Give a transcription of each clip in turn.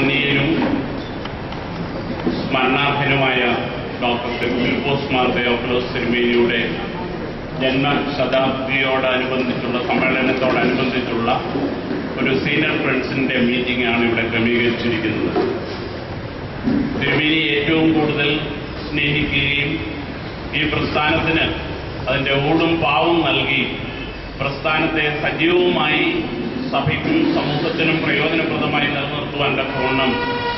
ആദരണീയനും സ്മരണാർഹനുമായ ഡോക്ടർ ഫിലിപ്പോസ് മാർ തെയോഫിലോസ് തിരുമേനിയുടെ ജന്മശതാബ്ദിയോടനുബന്ധിച്ചുള്ള സമ്മേളനത്തോടനുബന്ധിച്ചുള്ള ഒരു സീനിയർ ഫ്രണ്ട്സിന്റെ മീറ്റിംഗ് ആണ് ഇവിടെ ക്രമീകരിച്ചിരിക്കുന്നത് തിരുമേനി ഏറ്റവും കൂടുതൽ സ്നേഹിക്കുകയും ഈ പ്രസ്ഥാനത്തിന് അതിന്റെ ഊടും പാവും നൽകി പ്രസ്ഥാനത്തെ സജീവമായി സഭയ്ക്കും സമൂഹത്തിനും പ്രയോജനപ്രദമായി നിലനിർത്തുവാൻ തക്കവണ്ണം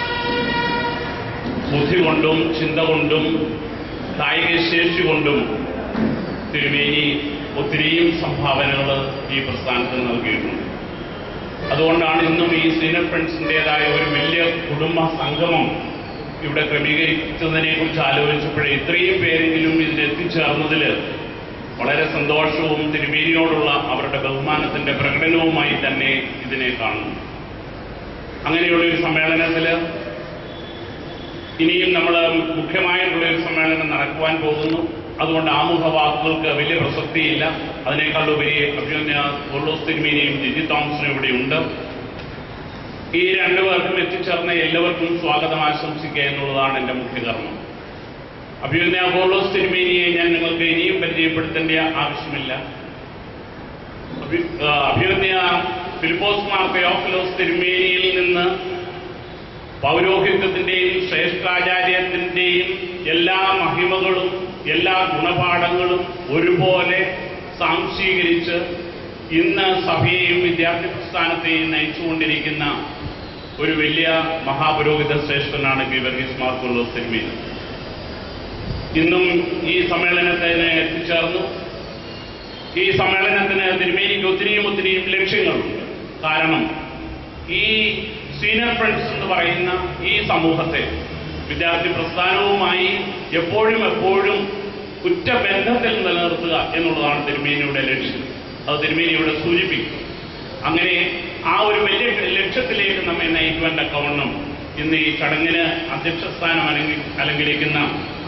ബുദ്ധി കൊണ്ടും ചിന്ത കൊണ്ടും കായിക ശേഷി കൊണ്ടും തിരുമേനി ഒത്തിരിയും സംഭാവനകൾ ഈ പ്രസ്ഥാനത്തിന് നൽകിയിട്ടുണ്ട് അതുകൊണ്ടാണ് ഇന്നും ഈ സീനിയർ ഫ്രണ്ട്സിൻ്റെതായ ഒരു വലിയ കുടുംബ സംഗമം ഇവിടെ ക്രമീകരിച്ചതിനെ കുറിച്ച് ആലോചിച്ചപ്പോഴേ ഇത്രയും പേരെങ്കിലും ഇതിൽ എത്തിച്ചേർന്നതിൽ വളരെ സന്തോഷവും തിരുമേനിയോടുള്ള അവരുടെ ബഹുമാനത്തിന്റെ പ്രകടനവുമായി തന്നെ ഇതിനെ കാണുന്നു അങ്ങനെയുള്ള ഒരു സമ്മേളനത്തിൽ ഇനിയും നമ്മൾ മുഖ്യമായിട്ടുള്ള ഒരു സമ്മേളനം നടക്കുവാൻ പോകുന്നു അതുകൊണ്ട് ആമുഖ വാക്കുകൾക്ക് വലിയ പ്രസക്തിയില്ല അതിനേക്കാളുപരി അഭ്യുന്ന ഉർലോസ് തിരുമേനിയും ജിജി തോമസിനും ഇവിടെയുണ്ട് ഈ രണ്ടുപേർക്കും എത്തിച്ചേർന്ന എല്ലാവർക്കും സ്വാഗതം ആശംസിക്കുക എന്നുള്ളതാണ് എന്റെ മുഖ്യകർമ്മം അഭ്യുന്ന അപ്പോളോസ് തിരുമേനിയെ ഞാൻ നിങ്ങൾക്ക് ഇനിയും പരിചയപ്പെടുത്തേണ്ട ആവശ്യമില്ല അഭി- ആ, അഭ്യുന്ന ഫിലിപ്പോസ് മാർ തെയോഫിലോസ് തിരുമേനിയിൽ നിന്ന് പൗരോഹിത്യത്തിന്റെയും ശ്രേഷ്ഠാചാര്യത്തിന്റെയും എല്ലാ മഹിമകളും എല്ലാ ഗുണപാഠങ്ങളും ഒരുപോലെ സാംശീകരിച്ച് ഇന്ന് സഭയെയും വിദ്യാർത്ഥി പ്രസ്ഥാനത്തെയും നയിച്ചുകൊണ്ടിരിക്കുന്ന ഒരു വലിയ മഹാപുരോഹിത ശ്രേഷ്ഠനാണ് ഗീവർഗീസ് മാർക്കുള്ള സിനിമയിൽ ഇന്നും ഈ സമ്മേളനത്തിന് എത്തിച്ചേർന്നു ഈ സമ്മേളനത്തിന് തിരുമേനിക്ക് ഒത്തിരിയും ഒത്തിരിയും ലക്ഷ്യങ്ങളുണ്ട് കാരണം ഈ സീനിയർ ഫ്രണ്ട്സ് എന്ന് പറയുന്ന ഈ സമൂഹത്തെ വിദ്യാർത്ഥി പ്രസ്ഥാനവുമായി എപ്പോഴും എപ്പോഴും ഉറ്റ ബന്ധത്തിൽ നിലനിർത്തുക എന്നുള്ളതാണ് തിരുമേനിയുടെ ലക്ഷ്യം അത് തിരുമേനി ഇവിടെ സൂചിപ്പിക്കും അങ്ങനെ ആ ഒരു വലിയ ലക്ഷ്യത്തിലേക്ക് നമ്മെ നയിക്കുവാൻ തക്കവണ്ണം ഇന്ന് ഈ ചടങ്ങിന് അധ്യക്ഷസ്ഥാനം അലങ്കി അലങ്കരിക്കുന്ന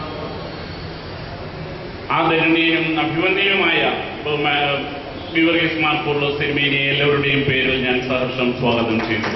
ആദരണീയനും അഭിവന്ദനുമായ ബിവർഗീസ് മാർ പൂർലോസ് തിരുമേനിയെ എല്ലാവരുടെയും പേരിൽ ഞാൻ സഹർഷം സ്വാഗതം ചെയ്തു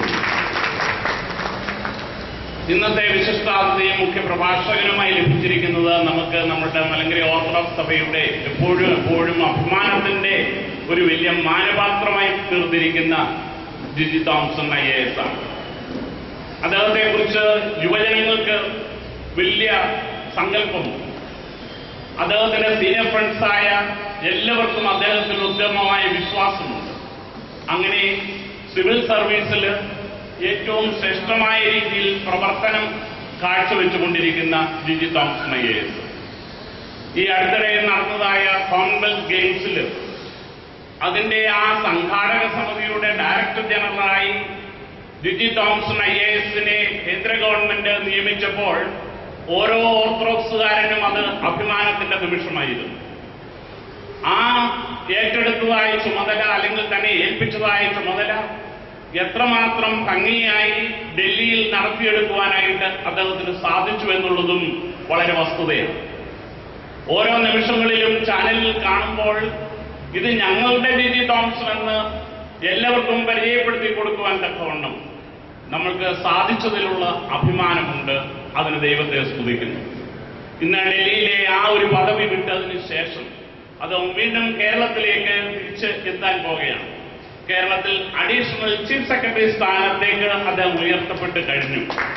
ഇന്നത്തെ വിശിഷ്ടാതിഥിയും മുഖ്യ പ്രഭാഷകനുമായി ലഭിച്ചിരിക്കുന്നത് നമുക്ക് നമ്മുടെ മലങ്കര ഓർത്തഡോക്സ് സഭയുടെ എപ്പോഴും എപ്പോഴും അഭിമാനത്തിന്റെ ഒരു വലിയ മാനപാത്രമായി തീർന്നിരിക്കുന്ന Jiji Thomson I A S ആണ് അദ്ദേഹത്തെ കുറിച്ച് യുവജനങ്ങൾക്ക് വലിയ സങ്കല്പമുണ്ട് അദ്ദേഹത്തിന്റെ സീനിയർ ഫ്രണ്ട്സായ എല്ലാവർക്കും അദ്ദേഹത്തിൽ ഉത്തമമായ വിശ്വാസമുണ്ട് അങ്ങനെ സിവിൽ സർവീസിൽ ഏറ്റവും ശ്രേഷ്ഠമായ രീതിയിൽ പ്രവർത്തനം കാഴ്ചവെച്ചുകൊണ്ടിരിക്കുന്ന ജിജി തോമസ് ഐ എസ് ഈ അടുത്തിടെ നടന്നതായ കോമൺവെൽത്ത് ഗെയിംസിൽ അതിന്റെ ആ സംഘാടക സമിതിയുടെ ഡയറക്ടർ ജനറലായി ജിജി തോംസൺ ഐ എ എസിനെ കേന്ദ്ര ഗവൺമെന്റ് നിയമിച്ചപ്പോൾ ഓരോ ഓർത്തഡോക്സുകാരനും അത് അഭിമാനത്തിന്റെ നിമിഷമായിരുന്നു ആ ഏറ്റെടുത്തതായ ചുമതല അല്ലെങ്കിൽ തന്നെ ഏൽപ്പിച്ചതായ ചുമതല എത്രമാത്രം ഭംഗിയായി ഡൽഹിയിൽ നടത്തിയെടുക്കുവാനായിട്ട് അദ്ദേഹത്തിന് സാധിച്ചു എന്നുള്ളതും വളരെ വസ്തുതയാണ് ഓരോ നിമിഷങ്ങളിലും ചാനലിൽ കാണുമ്പോൾ ഇത് ഞങ്ങളുടെ ജിജി തോമസൺ എന്ന് എല്ലാവർക്കും പരിചയപ്പെടുത്തി കൊടുക്കുവാൻ തക്കവണ്ണം നമ്മൾക്ക് സാധിച്ചതിലുള്ള അഭിമാനമുണ്ട് അതിന് ദൈവത്തെ സ്തുതിക്കുന്നു ഇന്ന് ഡൽഹിയിലെ ആ ഒരു പദവി വിട്ടതിന് ശേഷം അത് വീണ്ടും കേരളത്തിലേക്ക് തിരിച്ച് എത്താൻ പോവുകയാണ് കേരളത്തിൽ അഡീഷണൽ ചീഫ് സെക്രട്ടറി സ്ഥാനത്തേക്ക് അദ്ദേഹം ഉയർത്തപ്പെട്ട് കഴിഞ്ഞു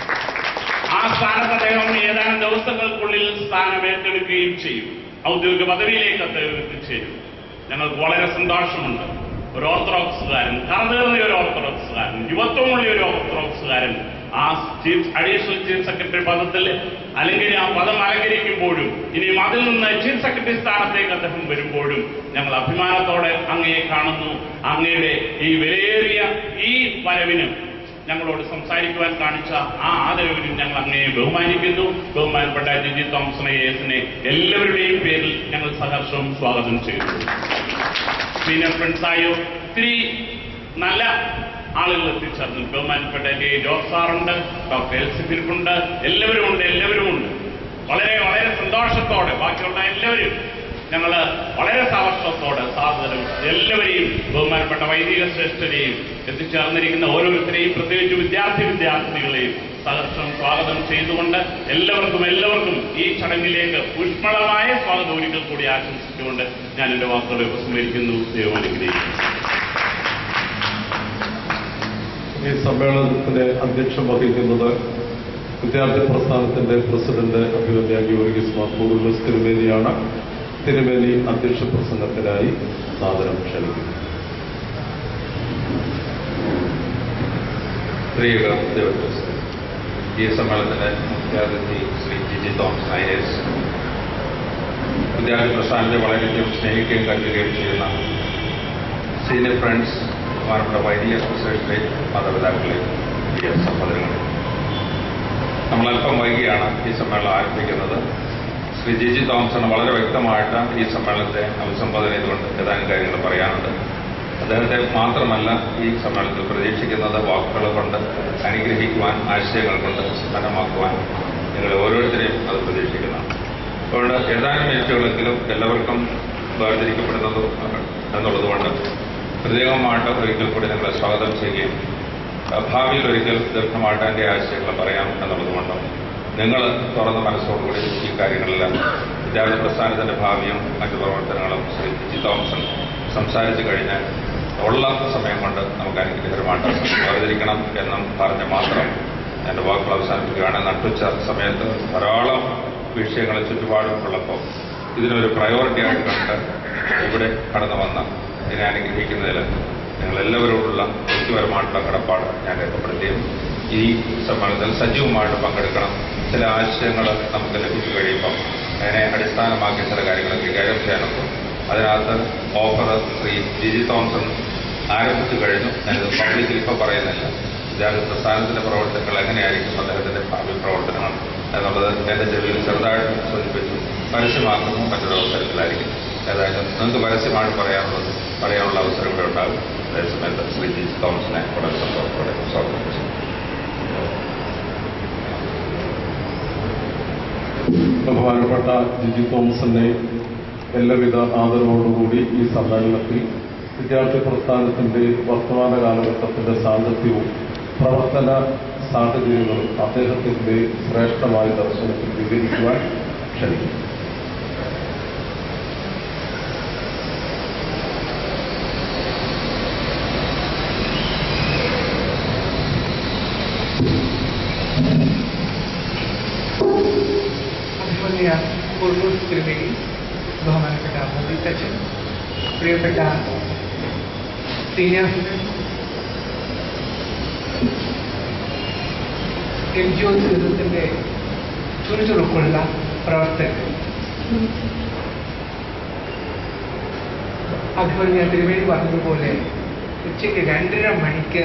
ആ സ്ഥാനത്ത് അദ്ദേഹം ഏതാനും ദിവസങ്ങൾക്കുള്ളിൽ സ്ഥാനം ഏറ്റെടുക്കുകയും ചെയ്യും ഔദ്യോഗിക പദവിയിലേക്ക് അദ്ദേഹം എത്തിച്ചേരും ഞങ്ങൾക്ക് വളരെ സന്തോഷമുണ്ട് ഒരു ഓർത്തഡോക്സുകാരൻ കറതേറിയ ഒരു ഓർത്തഡോക്സുകാരൻ യുവത്വമുള്ള ഒരു ഓർത്തഡോക്സുകാരൻ ആ ചീഫ് അഡീഷണൽ ചീഫ് സെക്രട്ടറി പദത്തിൽ അല്ലെങ്കിൽ ആ പദം അലങ്കരിക്കുമ്പോഴും ഇനിയും അതിൽ നിന്ന് ചീഫ് സെക്രട്ടറി സ്ഥാനത്തേക്ക് അദ്ദേഹം വരുമ്പോഴും ഞങ്ങൾ അഭിമാനത്തോടെ അങ്ങയെ കാണുന്നു അങ്ങയുടെ ഈ വിലയേറിയ ഈ വരവിന് ഞങ്ങളോട് സംസാരിക്കുവാൻ കാണിച്ച ആ ആദരവിനും ഞങ്ങൾ അങ്ങയെ ബഹുമാനിക്കുന്നു ബഹുമാനപ്പെട്ട ജിജി തോമസൺ എസിനെ എല്ലാവരുടെയും പേരിൽ ഞങ്ങൾ സഹർഷവും സ്വാഗതം ചെയ്യുന്നു സീനിയർ ഫ്രണ്ട്സായ ഒത്തിരി നല്ല ആളുകൾ എത്തിച്ചേർന്നു ബഹുമാനപ്പെട്ട കെ ജോസ് സാറുണ്ട് ഡോക്ടർ എൽ സി ഫിലിപ്പുണ്ട് എല്ലാവരും ഉണ്ട് എല്ലാവരും ഉണ്ട് വളരെ വളരെ സന്തോഷത്തോടെ ബാക്കിയുള്ള എല്ലാവരും ഞങ്ങൾ വളരെ സാവർഷത്തോടെ സാദരം എല്ലാവരെയും ബഹുമാനപ്പെട്ട വൈദിക ശ്രേഷ്ഠരെയും എത്തിച്ചേർന്നിരിക്കുന്ന ഓരോരുത്തരെയും പ്രത്യേകിച്ച് വിദ്യാർത്ഥി വിദ്യാർത്ഥികളെയും സഹർഷം സ്വാഗതം ചെയ്തുകൊണ്ട് എല്ലാവർക്കും എല്ലാവർക്കും ഈ ചടങ്ങിലേക്ക് ഊഷ്മളമായ സ്വാഗതം ഒരിക്കൽ കൂടി ആശംസിച്ചുകൊണ്ട് ഞാൻ എന്റെ വാക്കുകളെ ഉപസ്മരിക്കുന്നു ദൈവം അനുഗ്രഹിക്കുന്നു ഈ സമ്മേളനത്തിന്റെ അധ്യക്ഷം വഹിക്കുന്നത് വിദ്യാർത്ഥി പ്രസ്ഥാനത്തിന്റെ പ്രസിഡന്റ് അഭിമന്യ ഗിയോർഗിസ് മാർക്കൂറുലസ് തിരുമേനിയാണ് തിരുമേനി അധ്യക്ഷ പ്രസംഗത്തിനായി സാദരം ക്ഷണിക്കുന്നു പ്രിയക ദേവദാസ് ഈ സമ്മേളനത്തിന്റെ മുഖ്യാതിഥി ശ്രീ ജിജി തോമസ് ഐ എസ് വിദ്യാർത്ഥി പ്രസ്ഥാനത്തെ വളരെയധികം സ്നേഹിക്കുകയും കരുതുകയും ചെയ്യുന്ന സീനിയർ ഫ്രണ്ട്സ് ബഹുമാനപ്പെട്ട വൈദിക അസോസിയേഷനിലെ മാതാപിതാക്കളെ പ്രിയ സഹോദരങ്ങളെ നമ്മളല്പം വൈകിയാണ് ഈ സമ്മേളനം ആരംഭിക്കുന്നത് ശ്രീ ജിജി തോമസിന് വളരെ വ്യക്തമായിട്ട് ഈ സമ്മേളനത്തെ അഭിസംബോധന ചെയ്തുകൊണ്ട് ഏതാനും കാര്യങ്ങൾ പറയാനുണ്ട് അദ്ദേഹത്തെ മാത്രമല്ല ഈ സമ്മേളനത്തിൽ പ്രതീക്ഷിക്കുന്നത് വാക്കുകൾ കൊണ്ട് അനുഗ്രഹിക്കുവാൻ ആശയങ്ങൾ കൊണ്ട് സമ്പന്നമാക്കുവാൻ നിങ്ങൾ ഓരോരുത്തരെയും അത് പ്രതീക്ഷിക്കുന്നതാണ് അതുകൊണ്ട് ഏതാനും മിനിറ്റുകളെങ്കിലും എല്ലാവർക്കും വേർതിരിക്കപ്പെടുന്നത് എന്നുള്ളതുകൊണ്ട് പ്രത്യേകമായിട്ട് ഒരിക്കൽ കൂടി നിങ്ങളെ സ്വാഗതം ചെയ്യുകയും ഭാവിയിൽ ഒരിക്കൽ ദീർഘമായിട്ട് എൻ്റെ ആശയങ്ങൾ പറയാം എന്നുള്ളതുകൊണ്ട് നിങ്ങൾ തുറന്ന മനസ്സോടുകൂടി ഈ കാര്യങ്ങളെല്ലാം വിദ്യാർത്ഥി പ്രസ്ഥാനത്തിൻ്റെ ഭാവിയും മറ്റു പ്രവർത്തനങ്ങളും ശ്രീ ജി തോമസൺ സംസാരിച്ചു കഴിഞ്ഞാൽ ഉള്ള സമയം കൊണ്ട് നമുക്ക് അനുഗ്രഹമായിട്ട് വേർതിരിക്കണം എന്നും പറഞ്ഞ് മാത്രം എൻ്റെ വാക്കുകൾ അവസാനിപ്പിക്കുകയാണ് നട്ടുച്ച സമയത്ത് ധാരാളം വിഷയങ്ങൾ ചുറ്റുപാടും ഉള്ളപ്പോൾ ഇതിനൊരു പ്രയോറിറ്റി ആയിട്ട് കണ്ട് ഇവിടെ കടന്നു വന്ന ഇതിനെ അനുഗ്രഹിക്കുന്നതിൽ നിങ്ങൾ എല്ലാവരോടുള്ള വ്യക്തിപരമായിട്ടുള്ള കടപ്പാട് ഞാൻ രേഖപ്പെടുത്തിയും ഈ സമ്മേളനത്തിൽ സജീവമായിട്ട് പങ്കെടുക്കണം ചില ആശയങ്ങൾ നമുക്ക് ലഭിച്ചു കഴിയുമ്പം അതിനെ അടിസ്ഥാനമാക്കി ചില കാര്യങ്ങൾ കൈകാര്യം ചെയ്യാനൊക്കും അതിനകത്ത് ഓഫർ ശ്രീ ജിജി തോമസൺ ആരംഭിച്ചു കഴിഞ്ഞു ഞാനിത് പബ്ലിക്കിൽ ഇപ്പോൾ പറയുന്നില്ല വിദ്യാർത്ഥി പ്രസ്ഥാനത്തിന്റെ പ്രവർത്തനങ്ങൾ എങ്ങനെയായിരിക്കും അദ്ദേഹത്തിന്റെ ഭാവി പ്രവർത്തനങ്ങൾ എന്നുള്ളത് എന്റെ ചെവിയിൽ ചെറുതായിട്ട് സൂചിപ്പിച്ചു പരസ്യമാക്കുന്നു മറ്റൊരു അവസരത്തിലായിരിക്കും ഏതായാലും നിങ്ങൾക്ക് പരസ്യമായിട്ട് പറയാനുള്ളത് പറയാനുള്ള അവസരം ഇവിടെ ഉണ്ടാകും അതേസമയത്ത് ശ്രീ ജി തോമസിനെ വളരെ സന്തോഷത്തോടെ സ്വാഗതം ചെയ്യുന്നു ബഹുമാനപ്പെട്ട ജിജി തോമസിനെ എല്ലാവിധ ആദരവോടുകൂടി ഈ സമ്മേളനത്തിൽ വിദ്യാർത്ഥി പ്രസ്ഥാനത്തിന്റെ വർത്തമാന കാലഘട്ടത്തിന്റെ സാങ്കത്യവും പ്രവർത്തന സാഹചര്യങ്ങളും അദ്ദേഹത്തിന്റെ ശ്രേഷ്ഠമായ ദർശനത്തിൽ വിവരിക്കുവാൻ ക്ഷണിക്കും അഭിമന്യ കുർണൂസ് തിരുമേനി ബഹുമാനപ്പെട്ട മോദി സച്ചിൻ പ്രിയപ്പെട്ട സീനിയർ എം ജി ഒ സിസ്റ്റത്തിന്റെ ചുറുചുറുക്കുള്ള പ്രവർത്തകർ അഭിമന്യ തിരുമേനി പറഞ്ഞതുപോലെ ഉച്ചയ്ക്ക് രണ്ടര മണിക്ക്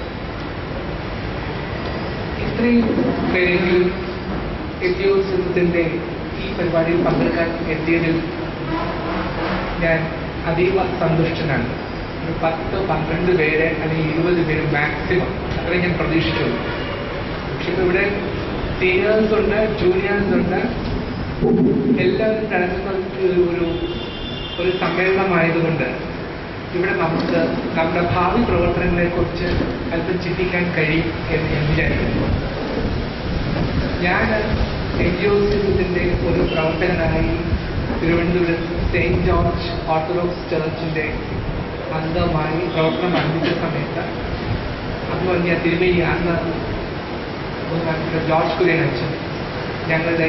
ഇത്രയും പേരെങ്കിലും എത്തിയോത്സവത്തിന്റെ ഈ പരിപാടിയിൽ പങ്കെടുക്കാൻ എത്തിയതിൽ ഞാൻ അതീവ സന്തുഷ്ടനാണ് ഒരു പത്ത് പന്ത്രണ്ട് പേര് അല്ലെങ്കിൽ ഇരുപത് പേര് മാക്സിമം അത്രയും ഞാൻ പ്രതീക്ഷിച്ചുള്ളൂ പക്ഷെ ഇപ്പൊ ഇവിടെ സീനിയേഴ്സ് ഉണ്ട് ജൂനിയേഴ്സ് ഉണ്ട് എല്ലാവരും നടക്കുന്ന ഒരു ഒരു ഒരു സമ്മേളനമായതുകൊണ്ട് ഇവിടെ നമുക്ക് നമ്മുടെ ഭാവി പ്രവർത്തനങ്ങളെ കുറിച്ച് അല്പം ചിന്തിക്കാൻ കഴിയും എന്ന് ഞാൻ വിചാരിക്കുന്നു ഞാൻ എൻ ജി ഒസിന്റെ ഒരു പ്രവർത്തകനായി തിരുവനന്തപുരം സെയിന്റ് ജോർജ് ഓർത്തഡോക്സ് ചർച്ചിന്റെ അംഗമായി പ്രവർത്തനം ആരംഭിച്ച സമയത്ത് അന്ന് പറഞ്ഞ തിരുമേനി അന്ന് ബഹുമാനപ്പെട്ട ജോർജ് കുര്യൻ അച്ഛൻ ഞങ്ങളുടെ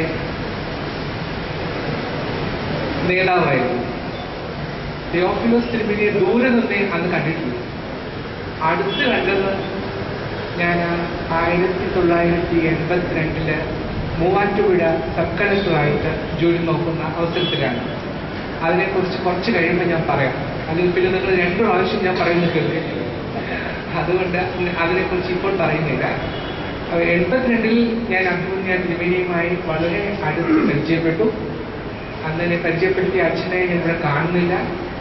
നേതാവായിരുന്നു തിയോഫിലോസ് തിരുമേനിയെ ദൂരെ നിന്നേ അന്ന് കണ്ടിട്ടുള്ളൂ അടുത്ത് കണ്ടത് ഞാൻ ആയിരത്തി തൊള്ളായിരത്തി എൺപത്തിരണ്ടില് മൂവാറ്റുപുഴ സബ് കളക്ടറായിട്ട് ജോലി നോക്കുന്ന അവസരത്തിലാണ് അതിനെക്കുറിച്ച് കുറച്ച് കഴിയുമ്പോൾ ഞാൻ പറയാം അതിൽ പിന്നെ നിങ്ങൾ രണ്ടു പ്രാവശ്യം ഞാൻ പറയുന്നില്ലേ അതുകൊണ്ട് അതിനെക്കുറിച്ച് ഇപ്പോൾ പറയുന്നില്ല അഹ് എൺപത്തിരണ്ടിൽ ഞാൻ അഭിമുഖ്യ തിരുമേനിയുമായി വളരെ അടുത്ത് പരിചയപ്പെട്ടു അന്ന് എന്നെ പരിചയപ്പെടുത്തിയ അച്ഛനെ ഞാൻ ഇവിടെ കാണുന്നില്ല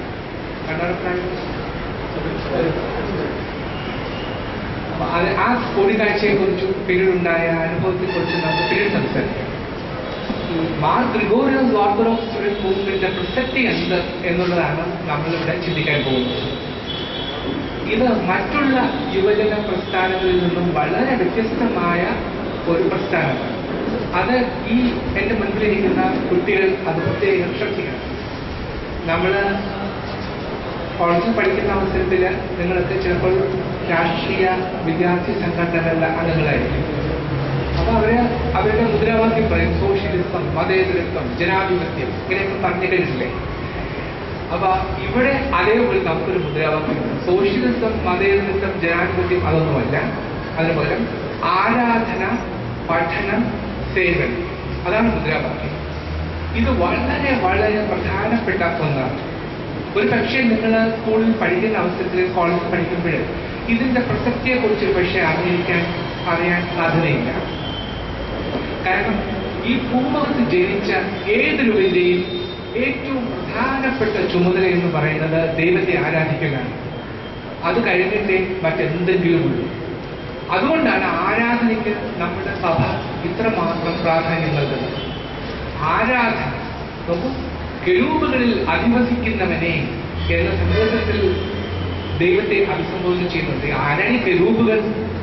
അപ്പൊ അത് ആ കൂടിക്കാഴ്ചയെ കുറിച്ചും പിന്നീടുണ്ടായ അനുഭവത്തെ കുറിച്ചും നമുക്ക് പിന്നീട് സംസാരിക്കാം മാർ ഗ്രിഗോറിയസ് ഓർത്തഡോക്സ് സ്റ്റുഡൻറ് മൂവ്മെന്റിന്റെ പ്രസക്തി എന്ത് എന്നുള്ളതാണ് നമ്മളിവിടെ ചിന്തിക്കാൻ പോകുന്നത് ഇത് മറ്റുള്ള യുവജന പ്രസ്ഥാനങ്ങളിൽ നിന്നും വളരെ വ്യത്യസ്തമായ ഒരു പ്രസ്ഥാനമാണ് അത് ഈ എന്റെ മുൻപിലിരിക്കുന്ന കുട്ടികൾ അത് പ്രത്യേകം ശ്രദ്ധിക്കണം നമ്മള് കോളേജിൽ പഠിക്കുന്ന അവസരത്തിൽ നിങ്ങളൊക്കെ ചിലപ്പോൾ രാഷ്ട്രീയ വിദ്യാർത്ഥി സംഘടനകളുടെ അംഗങ്ങളായിരിക്കും അപ്പൊ അവര് അവരുടെ മുദ്രാവാക്യം പറയും സോഷ്യലിസം മതേതരത്വം ജനാധിപത്യം ഇങ്ങനെയൊക്കെ പറഞ്ഞു കഴിഞ്ഞില്ലേ അപ്പൊ ഇവിടെ അതേപോലെ നമുക്കൊരു മുദ്രാവാക്യമുണ്ട് സോഷ്യലിസം മതേതരത്വം ജനാധിപത്യം അതൊന്നുമല്ല അതിന് പകരം ആരാധന പഠനം സേവനം അതാണ് മുദ്രാവാക്യം ഇത് വളരെ വളരെ പ്രധാനപ്പെട്ട ഒന്നാണ് ഒരു പക്ഷേ നിങ്ങൾ സ്കൂളിൽ പഠിക്കുന്ന അവസരത്തിൽ കോളേജിൽ പഠിക്കുമ്പോൾ ഇതിന്റെ പ്രസക്തിയെ കുറിച്ച് പക്ഷേ അറിഞ്ഞിരിക്കാൻ അറിയാൻ സാധ്യതയില്ല കാരണം ഈ ഭൂമുഖത്ത് ജനിച്ച ഏതൊരുവന്റെയും ഏറ്റവും പ്രധാനപ്പെട്ട ചുമതല എന്ന് പറയുന്നത് ദൈവത്തെ ആരാധിക്കലാണ് അത് കഴിഞ്ഞിട്ടേ മറ്റെന്തെങ്കിലും ഉള്ളൂ അതുകൊണ്ടാണ് ആരാധനയ്ക്ക് നമ്മുടെ സഭ ഇത്രമാത്രം പ്രാധാന്യം നൽകുന്നത് ആരാധന നോക്കൂ കെരൂപുകളിൽ അധിവസിക്കുന്നവനെ എന്ന സന്ദേശത്തിൽ ദൈവത്തെ അഭിസംബോധന ചെയ്യുന്നുണ്ട് ആരാണ് ഈ കെരൂപുകൾ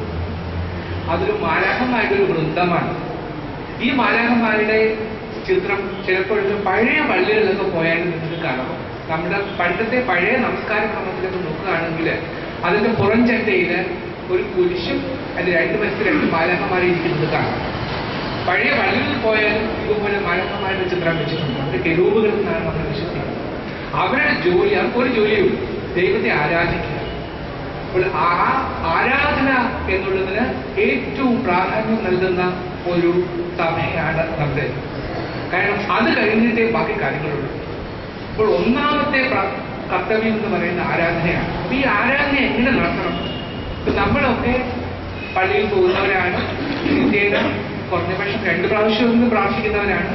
അതൊരു മാലാഹമായിട്ടൊരു വൃന്ദമാണ് ഈ മാലാഹന്മാരുടെ ചിത്രം ചിലപ്പോഴൊക്കെ പഴയ പള്ളികളിലൊക്കെ പോയാൽ നിങ്ങൾക്ക് കാണാം നമ്മുടെ പണ്ടത്തെ പഴയ നമസ്കാര ക്രമത്തിലൊക്കെ നോക്കുകയാണെങ്കിൽ അതിന്റെ പുറം ചെണ്ടയിൽ ഒരു കുരിശും അതിന്റെ രണ്ട് വശത്ത് രണ്ട് മാലാഹന്മാരെ ഇരിക്കുന്നത് കാണാം പഴയ പള്ളികളിൽ പോയാലും ഇതുപോലെ മാലാഹന്മാരുടെ ചിത്രം വെച്ചിട്ടുണ്ട് അവരുടെ കെരൂപുകൾ എന്നാണ് നമ്മൾ വിശ്വസിക്കുന്നത് അവരുടെ ജോലി അവർക്ക് ഒരു ജോലിയേ ഉള്ളൂ ദൈവത്തെ ആരാധിക്കുക അപ്പോൾ ആ ആരാധന എന്നുള്ളതിന് ഏറ്റവും പ്രാധാന്യം നൽകുന്ന ഒരു സഭയാണ് നമ്മുടെ കാരണം അത് കഴിഞ്ഞിട്ടേ ബാക്കി കാര്യങ്ങളുള്ളൂ അപ്പോൾ ഒന്നാമത്തെ പ്ര- കർത്തവ്യം എന്ന് പറയുന്ന ആരാധനയാണ് അപ്പൊ ഈ ആരാധന എങ്ങനെ നടത്തണം ഇപ്പൊ നമ്മളൊക്കെ പള്ളിയിൽ പോകുന്നവരാണ് നിത്യേന കുറഞ്ഞ പക്ഷം രണ്ട് പ്രാവശ്യമെങ്കിലും പ്രാർത്ഥിക്കുന്നവരാണ്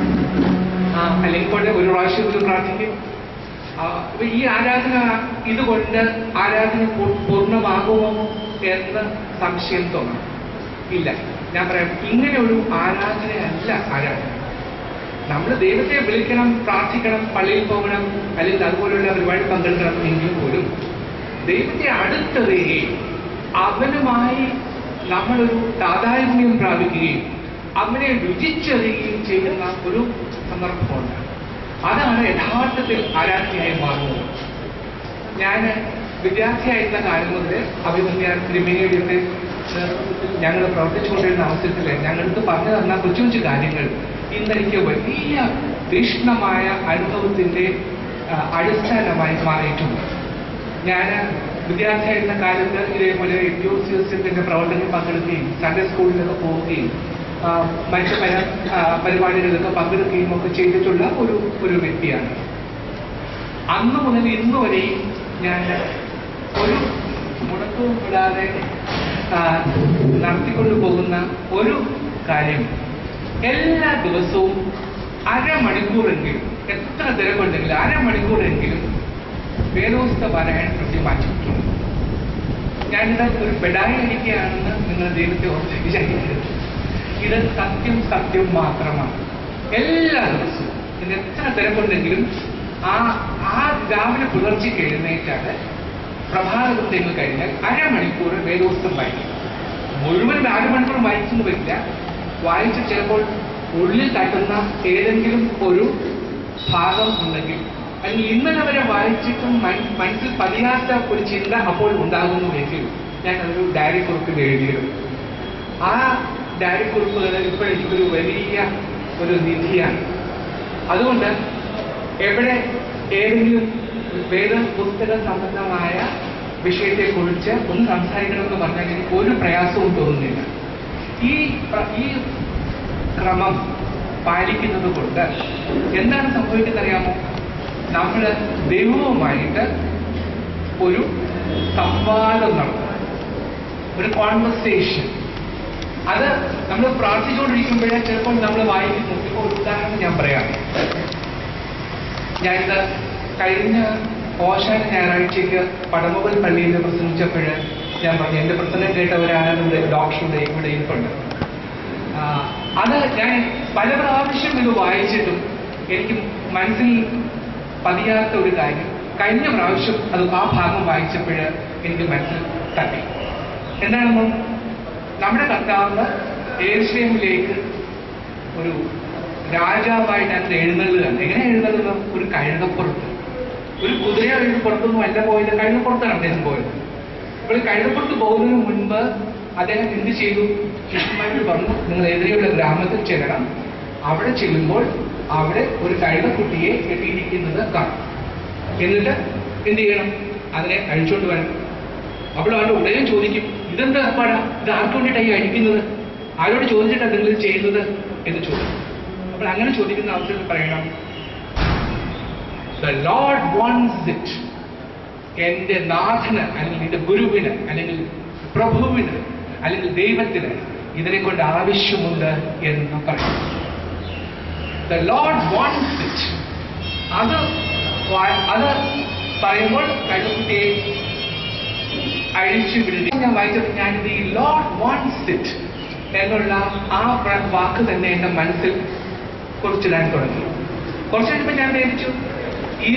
ആ, അല്ലെങ്കിൽ കൊണ്ട് ഒരു പ്രാവശ്യമെങ്കിലും പ്രാർത്ഥിക്കും ആ, അപ്പൊ ഈ ആരാധന ഇതുകൊണ്ട് ആരാധന പൂ- പൂർണ്ണമാകുമോ എന്ന് സംശയം തോന്നാം ഇല്ല ഞാൻ പറയാം ഇങ്ങനെ ഒരു ആരാധനയല്ല ആരാധന നമ്മൾ ദൈവത്തെ വിളിക്കണം പ്രാർത്ഥിക്കണം പള്ളിയിൽ പോകണം അല്ലെങ്കിൽ അതുപോലുള്ള പരിപാടി പങ്കെടുക്കണം എങ്കിൽ പോലും ദൈവത്തെ അടുത്തറിയുകയും അവനുമായി നമ്മളൊരു താതാത്മ്യം പ്രാപിക്കുകയും അവനെ രുചിച്ചറിയുകയും ചെയ്യുന്ന ഒരു സന്ദർഭമുണ്ട് അതാണ് യഥാർത്ഥത്തിൽ ആരാധനയായി മാറുന്നത് ഞാൻ വിദ്യാർത്ഥിയായിരുന്ന കാലം മുതൽ അഭിമന്യ തിരുമേനിയുടെ നേതൃത്വത്തിൽ ഞങ്ങൾ പ്രവർത്തിച്ചുകൊണ്ടിരുന്ന അവസരത്തിൽ ഞങ്ങൾക്ക് പറഞ്ഞു തന്ന കൊച്ചു കൊച്ചു കാര്യങ്ങൾ ഇന്നെനിക്ക് വലിയ തീക്ഷ്ണമായ അനുഭവത്തിന്റെ ആ, അടിസ്ഥാനമായി മാറിയിട്ടുണ്ട് ഞാൻ വിദ്യാർത്ഥിയായിരുന്ന കാലത്ത് ഇതേപോലെ എൻജിഒസിന്റെ പ്രവർത്തനത്തിൽ പങ്കെടുക്കുകയും സൺഡേ സ്കൂളിലൊക്കെ പോവുകയും ആ, മറ്റ് പല ആ, പരിപാടികളിലൊക്കെ പങ്കെടുക്കുകയും ഒക്കെ ചെയ്തിട്ടുള്ള ഒരു ഒരു വ്യക്തിയാണ് അന്ന് മുതൽ ഇന്ന് വരെയും ഞാൻ ഒരു മുടക്കവും കൂടാതെ ആ, നടത്തിക്കൊണ്ടു പോകുന്ന ഒരു കാര്യം എല്ലാ ദിവസവും അരമണിക്കൂറെങ്കിലും എത്ര തിരക്കുണ്ടെങ്കിലും അരമണിക്കൂറെങ്കിലും വേദോസ്ത പാരായണം കൃത്യമാക്കിയിട്ടുണ്ട് ഞാനിത് ഒരു ബെഡായി അടിക്കുകയാണെന്ന് നിങ്ങൾ ദൈവത്തെ ഓർത്ത് വിചാരിക്കരുത് ഇത് സത്യം സത്യം മാത്രമാണ് എല്ലാ ദിവസവും ഇതിന് എത്ര തിരക്കുണ്ടെങ്കിലും ആ ആ രാവിലെ പുലർച്ചയ്ക്ക് എഴുന്നേറ്റാല് പ്രഭാതകൃത്യങ്ങൾ കഴിഞ്ഞാൽ അരമണിക്കൂർ വേദോസ്തം വായിക്കും മുഴുവൻ അരമണിക്കൂർ വായിച്ചെന്ന് വരില്ല വായിച്ച് ചിലപ്പോൾ ഉള്ളിൽ തട്ടുന്ന ഏതെങ്കിലും ഒരു ഭാഗം ഉണ്ടെങ്കിൽ അല്ലെങ്കിൽ ഇന്നലെ വരെ വായിച്ചിട്ടും മൻ- മനസ്സിൽ പതിയാത്ത ഒരു ചിന്ത അപ്പോൾ ഉണ്ടാകുന്നുവെങ്കിൽ ഞാൻ അതൊരു ഡയറി കുറിപ്പിൽ എഴുതിയിരുന്നു ആ ഡയറി കുറിപ്പുകൾ ഇപ്പോൾ എനിക്കൊരു വലിയ ഒരു നിധിയാണ് അതുകൊണ്ട് എവിടെ ഏതെങ്കിലും വേദ പുസ്തക സംബന്ധമായ വിഷയത്തെക്കുറിച്ച് ഒന്ന് സംസാരിക്കണമെന്ന് പറഞ്ഞാൽ എനിക്ക് ഒരു പ്രയാസവും തോന്നുന്നില്ല ഈ പ്ര- ഈ ക്രമം പാലിക്കുന്നത് കൊണ്ട് എന്താണ് സംഭവിക്കുന്നത് അറിയാമോ നമ്മൾ ദൈവവുമായിട്ട് ഒരു സംവാദം നടത്തണം ഒരു കോൺവെർസേഷൻ അത് നമ്മൾ പ്രാർത്ഥിച്ചുകൊണ്ടിരിക്കുമ്പോഴേ ചിലപ്പോൾ നമ്മൾ വായിക്കുന്നു ഇപ്പോൾ ഒരു ഉദാഹരണം ഞാൻ പറയാം ഞാനിത് കഴിഞ്ഞ ഓശാന ഞായറാഴ്ചയ്ക്ക് പടമുകൾ പള്ളിയിൽ പ്രസംഗിച്ചപ്പോൾ ഞാൻ പറഞ്ഞു എന്റെ പ്രസംഗം കേട്ടവരാണ് ഇവിടെ ഡോക്ടർ ഇവിടെ ഇവിടെ ഇരിപ്പുണ്ട് ആ, അത് ഞാൻ പല പ്രാവശ്യം ഇത് വായിച്ചിട്ടും എനിക്ക് മനസ്സിൽ പതിയാത്ത ഒരു കാര്യം കഴിഞ്ഞ പ്രാവശ്യം അത് ആ ഭാഗം വായിച്ചപ്പോൾ എനിക്ക് മനസ്സിൽ തട്ടി എന്താണെന്നോ നമ്മുടെ കർത്താവ് ഏഷ്യയിലേക്ക് ഒരു രാജാവായിട്ട് അതിന് എഴുന്നള്ളുകയാണ് എങ്ങനെ എഴുന്നള്ളുക ഒരു കഴുതപ്പുറത്ത് ഒരു കുതിര കഴുതപ്പുറത്തൊന്നും അല്ല പോയത് കഴുതപ്പുറത്താണ് അദ്ദേഹം പോയത് അപ്പോൾ ഈ കഴുതപ്പുറത്ത് പോകുന്നതിന് മുൻപ് അദ്ദേഹം എന്ത് ചെയ്തു ശിഷ്യന്മാരോട് പറഞ്ഞു നിങ്ങൾ എതിരെയുള്ള ഗ്രാമത്തിൽ ചെല്ലണം അവിടെ ചെല്ലുമ്പോൾ അവിടെ ഒരു കഴുതക്കുട്ടിയെ കെട്ടിയിരിക്കുന്നത് കാണും എന്നിട്ട് എന്ത് ചെയ്യണം അതിനെ അഴിച്ചുകൊണ്ട് വരണം അപ്പോൾ അവരുടെ ഉടനെ ചോദിക്കും ഇതെന്താ ഏർപ്പാടാ ഇത് ആർക്ക് വേണ്ടിയിട്ടാണ് ഈ അഴിക്കുന്നത് ആരോട് ചോദിച്ചിട്ടാണ് നിങ്ങൾ ഇത് ചെയ്യുന്നത് എന്ന് ചോദിക്കും അപ്പോൾ അങ്ങനെ ചോദിക്കുന്ന അവസരത്തിൽ പറയണം ദ ലോഡ് വാണ്ട്സ് ഇറ്റ് എന്റെ നാഥന് അല്ലെങ്കിൽ എന്റെ ഗുരുവിന് അല്ലെങ്കിൽ പ്രഭുവിന് അല്ലെങ്കിൽ ദൈവത്തിന് ഇതിനെ കൊണ്ട് ആവശ്യമുണ്ട് എന്ന് പറയും ദ ലോഡ് വാണ്ട്സ് ഇറ്റ് അത് വാ- അത് പറയുമ്പോൾ കഴുകുട്ടിയെ അഴിച്ചു വിടുക ഞാൻ വായിച്ചപ്പോൾ ഞാനിത് ഈ ലോഡ് വാണ്ട്സ് ഇറ്റ് എന്നുള്ള ആ പ്ര- വാക്ക് തന്നെ എന്റെ മനസ്സിൽ കുറിച്ചിടാൻ തുടങ്ങി കുറച്ച് കഴിഞ്ഞപ്പോൾ ഞാൻ വിചാരിച്ചു ഈ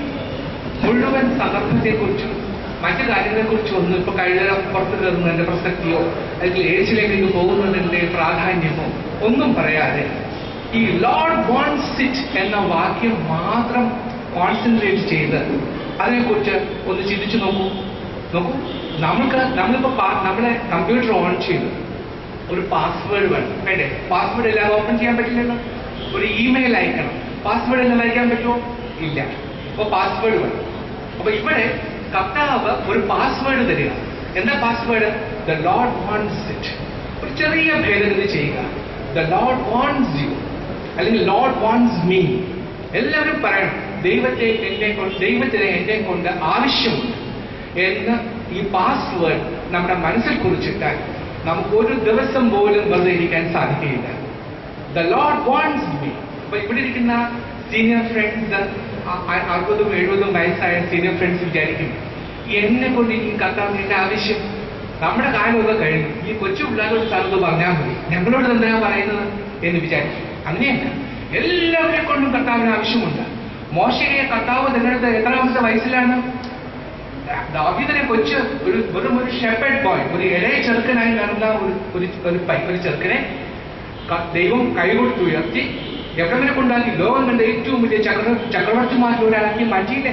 മുഴുവൻ സന്ദർഭത്തെക്കുറിച്ചും മറ്റു കാര്യങ്ങളെക്കുറിച്ചും ഒന്നും ഇപ്പൊ കഴുത പുറത്തു കയറുന്നതിന്റെ പ്രസക്തിയോ അല്ലെങ്കിൽ ഏച്ചിലേക്ക് പോകുന്നതിന്റെ പ്രാധാന്യമോ ഒന്നും പറയാതെ ഈ ലോഡ് വാണ്ട്സ് ഇറ്റ് എന്ന വാക്യം മാത്രം കോൺസെൻട്രേറ്റ് ചെയ്ത് അതിനെക്കുറിച്ച് ഒന്ന് ചിന്തിച്ചു നോക്കൂ നോക്കൂ നമുക്ക് നമ്മളിപ്പോ പാ- നമ്മുടെ കമ്പ്യൂട്ടർ ഓൺ ചെയ്തു ഒരു പാസ്വേഡ് വേണം വേണ്ടേ പാസ്വേഡ് എല്ലാം ഓപ്പൺ ചെയ്യാൻ പറ്റില്ലല്ലോ ഒരു ഇമെയിൽ അയക്കണം പാസ്വേഡ് എല്ലാം അയക്കാൻ പറ്റുമോ ഇല്ല അപ്പൊ പാസ്വേഡ് വേണം അപ്പൊ ഇവിടെ കർത്താവ് ഒരു പാസ്വേഡ് തരിക എന്താ password the Lord wants it ഒരു ചെറിയ ഭേദഗതി ചെയ്യുക ദ ലോഡ് വാണ്ട്സ് യു അല്ലെങ്കിൽ ലോഡ് വാണ്ട്സ് മീ എല്ലാവരും പറയണം ദൈവത്തെ എന്നെ കൊണ്ട് ദൈവത്തിന് എന്നെ കൊണ്ട് ആവശ്യമുണ്ട് എന്ന് ഈ പാസ്വേഡ് നമ്മുടെ മനസ്സിൽ കുറിച്ചിട്ടാൽ നമുക്ക് ഒരു ദിവസം പോലും വെറുതെ ഇരിക്കാൻ സാധിക്കുകയില്ല ദ ലോഡ് വാണ്ട്സ് മീ അപ്പൊ ഇവിടെ ഇരിക്കുന്ന സീനിയർ ഫ്രണ്ട്സ് അറുപതും എഴുപതും വയസ്സായ സീനിയർ ഫ്രണ്ട്സ് വിചാരിക്കും എന്നെ കൊണ്ട് ഈ കർത്താവിന്റെ ആവശ്യം നമ്മുടെ കാലമൊക്കെ കഴിഞ്ഞു ഈ കൊച്ചു പിള്ളേരോട് സ്ഥലത്ത് പറഞ്ഞാൽ മതി ഞങ്ങളോട് എന്തിനാ പറയുന്നത് എന്ന് വിചാരിക്കും അങ്ങനെയല്ല എല്ലാവരെ കൊണ്ടും കർത്താവിന് ആവശ്യമുണ്ട് മോശയെ കർത്താവ് തിരഞ്ഞെടുത്ത എത്രാമത്തെ വയസ്സിലാണ് ദാവീദിനെ കൊച്ച് ഒരു വെറും ഒരു ഷെപ്പേഡ് ബോയ് ഒരു ഇളയ ചെറുക്കനായി നടന്ന ഒരു ഒരു ഒരു പൈ ഒരു ചെറുക്കനെ ക- ദൈവം കൈകൊടുത്ത് ഉയർത്തി എവിടെ വരെ കൊണ്ടാക്കി ലോകം കണ്ട ഏറ്റവും വലിയ ചക്ര ചക്രവർത്തിമാരിൽ ഒരാളാക്കി മാറ്റിയില്ലേ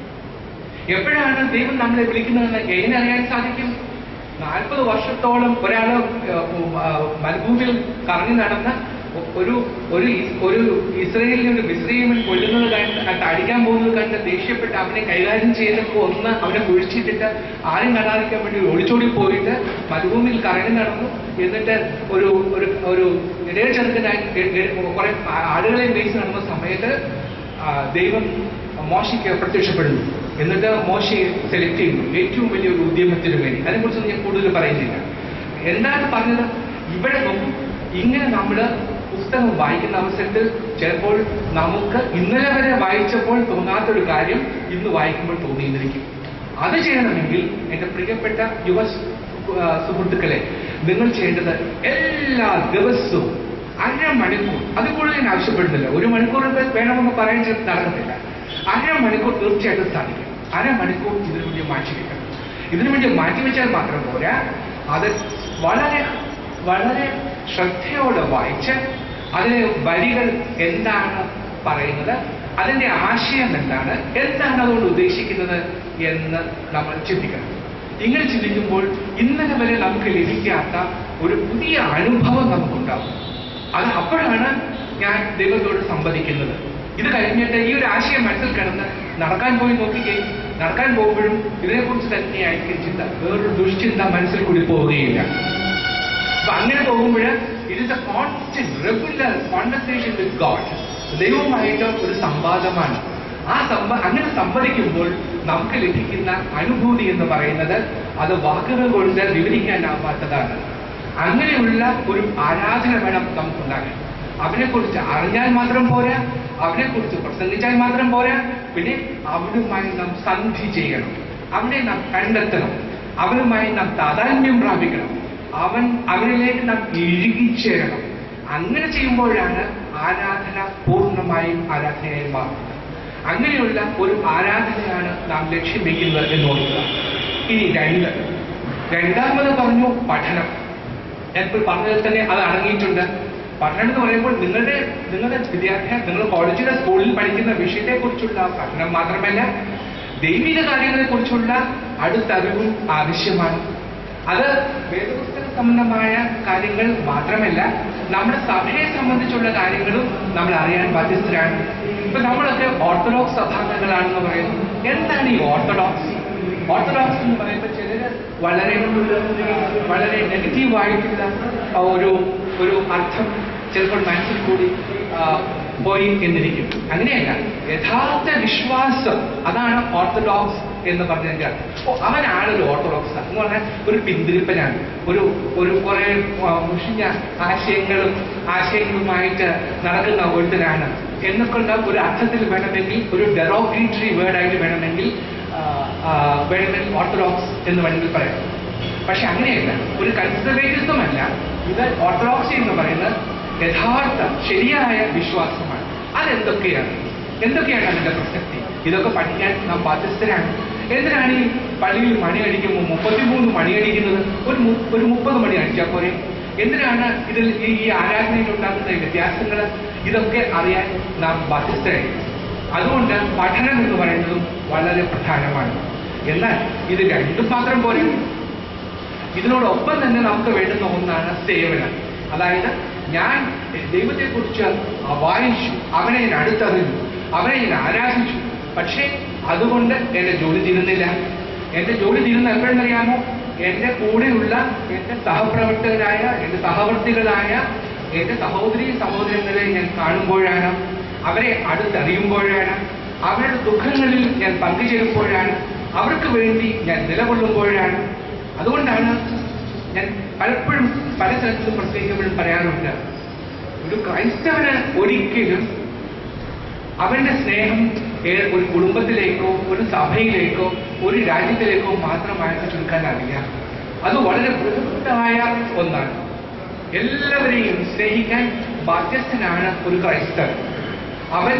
എപ്പോഴാണ് ദൈവം നമ്മളെ വിളിക്കുന്നതെന്ന് എങ്ങനെ അറിയാൻ സാധിക്കും നാൽപ്പത് വർഷത്തോളം ഒരാള് ഏഹ്, ഉം, ആ, മരുഭൂമിയിൽ കറങ്ങി നടന്ന ഒ- ഒരു ഒരു ഇ- ഒരു ഇസ്രയേലിനെ ഒരു മിസ്രൈമിൽ കൊല്ലുന്നത് കണ്ട് അത് അടിക്കാൻ പോകുന്നത് കണ്ട് ദേഷ്യപ്പെട്ട് അവനെ കൈകാര്യം ചെയ്തപ്പോൾ ഒന്ന് അവനെ കുഴിച്ചിട്ടിട്ട് ആരും കാണാതിരിക്കാൻ വേണ്ടി ഒളിച്ചോടി പോയിട്ട് മരുഭൂമിയിൽ കറങ്ങി നടന്നു എന്നിട്ട് ഒരു ഒരു ഒരു ഇടയ ചെറുക്കനായി എ- എ- കുറെ ആടുകളെ മേയിച്ച് നടന്ന സമയത്ത് ആ, ദൈവം മോശയ്ക്ക് പ്രത്യക്ഷപ്പെടുന്നു എന്നിട്ട് മോശയെ സെലക്ട് ചെയ്യുന്നു ഏറ്റവും വലിയൊരു ഉദ്യമത്തിന് വേണ്ടി അതിനെക്കുറിച്ചൊന്നും ഞാൻ കൂടുതൽ പറയുന്നില്ല എന്താണ് പറഞ്ഞത് ഇവിടെ നോക്കും ഇങ്ങനെ നമ്മൾ പുസ്തകം വായിക്കുന്ന അവസരത്തിൽ ചിലപ്പോൾ നമുക്ക് ഇന്നലെ വരെ വായിച്ചപ്പോൾ തോന്നാത്തൊരു കാര്യം ഇന്ന് വായിക്കുമ്പോൾ തോന്നിയിരിക്കും അത് ചെയ്യണമെങ്കിൽ എൻ്റെ പ്രിയപ്പെട്ട യുവ സു- ആ, സുഹൃത്തുക്കളെ നിങ്ങൾ ചെയ്യേണ്ടത് എല്ലാ ദിവസവും അരമണിക്കൂർ അത് കൂടുതൽ ഞാൻ ആവശ്യപ്പെടുന്നില്ല ഒരു മണിക്കൂർ വേണമെന്ന് പറയാൻ ചിലപ്പോൾ നടക്കത്തില്ല അരമണിക്കൂർ തീർച്ചയായിട്ടും സാധിക്കും അരമണിക്കൂർ ഇതിനു വേണ്ടി മാറ്റി വെക്കണം ഇതിനു വേണ്ടി മാറ്റിവെച്ചാൽ മാത്രം പോരാ അത് വളരെ വളരെ ശ്രദ്ധയോടെ വായിച്ച് അതിലെ വരികൾ എന്താണ് പറയുന്നത് അതിന്റെ ആശയം എന്താണ് എന്താണ് അതുകൊണ്ട് ഉദ്ദേശിക്കുന്നത് എന്ന് നമ്മൾ ചിന്തിക്കണം ഇങ്ങനെ ചിന്തിക്കുമ്പോൾ ഇന്നലെ വരെ നമുക്ക് ലഭിക്കാത്ത ഒരു പുതിയ അനുഭവം നമുക്കുണ്ടാവും അത് അപ്പോഴാണ് ഞാൻ ദൈവത്തോട് സംവദിക്കുന്നത് ഇത് കഴിഞ്ഞിട്ട് ഈ ഒരു ആശയം മനസ്സിൽ കിടന്ന് നടക്കാൻ പോയി നോക്കിക്കേ നടക്കാൻ പോകുമ്പോഴും ഇതിനെക്കുറിച്ച് തന്നെയായിരിക്കും ചിന്ത വേറൊരു ദുഷ്ചിന്ത മനസ്സിൽ കൂടി പോവുകയില്ല അപ്പൊ അങ്ങനെ പോകുമ്പോൾ it is a constant regular conversation with God ദൈവവുമായിട്ട് ഒരു സംവാദമാണ് ആ സംവ അങ്ങനെ സംവദിക്കുമ്പോൾ നമുക്ക് ലഭിക്കുന്ന അനുഭൂതി എന്ന് പറയുന്നത് അത് വാക്കുകൾ കൊണ്ട് വിവരിക്കാനാവാത്തതാണ് അങ്ങനെയുള്ള ഒരു ആരാധന വേണം നമുക്കുണ്ടാകാൻ അവനെക്കുറിച്ച് അറിഞ്ഞാൽ മാത്രം പോരാ അവനെക്കുറിച്ച് പ്രസംഗിച്ചാൽ മാത്രം പോരാ പിന്നെ അവനുമായി നാം സന്ധി ചെയ്യണം അവനെ നാം കണ്ടെത്തണം അവനുമായി നാം താതാത്മ്യം പ്രാപിക്കണം അവൻ അവനിലേക്ക് നാം ഇഴുകിച്ചേരണം അങ്ങനെ ചെയ്യുമ്പോഴാണ് ആരാധന പൂർണ്ണമായും ആരാധനയായി മാറുന്നത് അങ്ങനെയുള്ള ഒരു ആരാധനയാണ് നാം ലക്ഷ്യം വയ്ക്കുന്നത് എന്ന് ഓർക്കുക ഇനി രണ്ട് രണ്ടാമത് പറഞ്ഞു പഠനം ഞാൻ ഇപ്പോൾ പറഞ്ഞതിൽ തന്നെ അത് അടങ്ങിയിട്ടുണ്ട് പഠനം എന്ന് പറയുമ്പോൾ നിങ്ങളുടെ നിങ്ങളുടെ വിദ്യാഭ്യാസം നിങ്ങൾ കോളേജിലെ സ്കൂളിൽ പഠിക്കുന്ന വിഷയത്തെക്കുറിച്ചുള്ള പഠനം മാത്രമല്ല ദൈവിക കാര്യങ്ങളെ കുറിച്ചുള്ള അടുത്തറിവും ആവശ്യമാണ് അത് വേദപുസ്തക സംബന്ധമായ കാര്യങ്ങൾ മാത്രമല്ല നമ്മുടെ സഭയെ സംബന്ധിച്ചുള്ള കാര്യങ്ങളും നമ്മൾ അറിയാൻ ബാധ്യസ്ഥരാണ് ഇപ്പൊ നമ്മളൊക്കെ ഓർത്തഡോക്സ് സഭാംഗങ്ങളാണെന്ന് പറയുന്നു എന്താണ് ഈ ഓർത്തഡോക്സ് ഓർത്തഡോക്സ് എന്ന് പറയുമ്പോൾ ചിലര് വളരെ വളരെ നെഗറ്റീവായിട്ടുള്ള ഒരു ഒരു അർത്ഥം ചിലപ്പോൾ മനസ്സിൽ കൂടി ആ, പോയി എന്നിരിക്കും അങ്ങനെയല്ല യഥാർത്ഥ വിശ്വാസം അതാണ് ഓർത്തഡോക്സ് എന്ന് പറഞ്ഞതിന്റെ അർത്ഥം ഓ അവനാണ് ഒരു ഓർത്തഡോക്സ് എന്ന് പറഞ്ഞാൽ ഒരു പിന്തിരിപ്പനാണ് ഒരു ഒരു കുറെ ആ, മുഷിഞ്ഞ ആശയങ്ങളും ആശയങ്ങളുമായിട്ട് നടക്കുന്ന ഒരുത്തനാണ് എന്നൊക്കെയുള്ള ഒരു അർത്ഥത്തിൽ വേണമെങ്കിൽ ഒരു ഡെറോഗേറ്ററി വേർഡായിട്ട് വേണമെങ്കിൽ ആ, ആ, വേണമെങ്കിൽ ഓർത്തഡോക്സ് എന്ന് വേണമെങ്കിൽ പറയാം പക്ഷെ അങ്ങനെയല്ല ഒരു കൺസർവേറ്റിസം അല്ല ഇത് ഓർത്തഡോക്സി എന്ന് പറയുന്നത് യഥാർത്ഥ ശരിയായ വിശ്വാസമാണ് അതെന്തൊക്കെയാണ് എന്തൊക്കെയാണ് അതിന്റെ പ്രസക്തി ഇതൊക്കെ പഠിക്കാൻ നാം ബാധ്യസ്ഥരാണ് എന്തിനാണ് ഈ പള്ളിയിൽ മണി അടിക്കുമ്പോൾ മുപ്പത്തിമൂന്ന് മണി അടിക്കുന്നത് ഒരു മു- ഒരു മുപ്പത് മണി അടിച്ചാൽ പോരെ എന്തിനാണ് ഇതിൽ ഈ ഈ ആരാധനയിൽ ഉണ്ടാകുന്ന വ്യത്യാസങ്ങൾ ഇതൊക്കെ അറിയാൻ നാം ബാധ്യസ്ഥരായി അതുകൊണ്ട് പഠനം എന്ന് പറയുന്നതും വളരെ പ്രധാനമാണ് എന്നാൽ ഇത് രണ്ടും മാത്രം പോരെ ഇതിനോടൊപ്പം തന്നെ നമുക്ക് വേണ്ടുന്ന ഒന്നാണ് സേവനം അതായത് ഞാൻ ദൈവത്തെക്കുറിച്ച് വായിച്ചു അവനെ ഞാൻ അടുത്തറിഞ്ഞു അവനെ ഞാൻ ആരാധിച്ചു പക്ഷേ അതുകൊണ്ട് എന്റെ ജോലി തീരുന്നില്ല എന്റെ ജോലി തീരുന്ന എപ്പോഴെന്നറിയാമോ എന്റെ കൂടെയുള്ള എന്റെ സഹപ്രവർത്തകരായ എന്റെ സഹവർത്തികളായ എന്റെ സഹോദരി സഹോദരങ്ങളെ ഞാൻ കാണുമ്പോഴാണ് അവരെ അടുത്തറിയുമ്പോഴാണ് അവരുടെ ദുഃഖങ്ങളിൽ ഞാൻ പങ്കുചേരുമ്പോഴാണ് അവർക്ക് വേണ്ടി ഞാൻ നിലകൊള്ളുമ്പോഴാണ് അതുകൊണ്ടാണ് ഞാൻ പലപ്പോഴും പല സ്ഥലത്തും പ്രത്യേകിക്കുമ്പോഴും പറയാറുണ്ട് ഒരു ക്രൈസ്തവന് ഒരിക്കലും അവന്റെ സ്നേഹം ഏ- ഒരു കുടുംബത്തിലേക്കോ ഒരു സഭയിലേക്കോ ഒരു രാജ്യത്തിലേക്കോ മാത്രമായിട്ട് ചുരുക്കാനാവില്ല അത് വളരെ ബൃഹത്തായ ഒന്നാണ് എല്ലാവരെയും സ്നേഹിക്കാൻ ബാധ്യസ്ഥനാണ് ഒരു ക്രൈസ്തവൻ അവൻ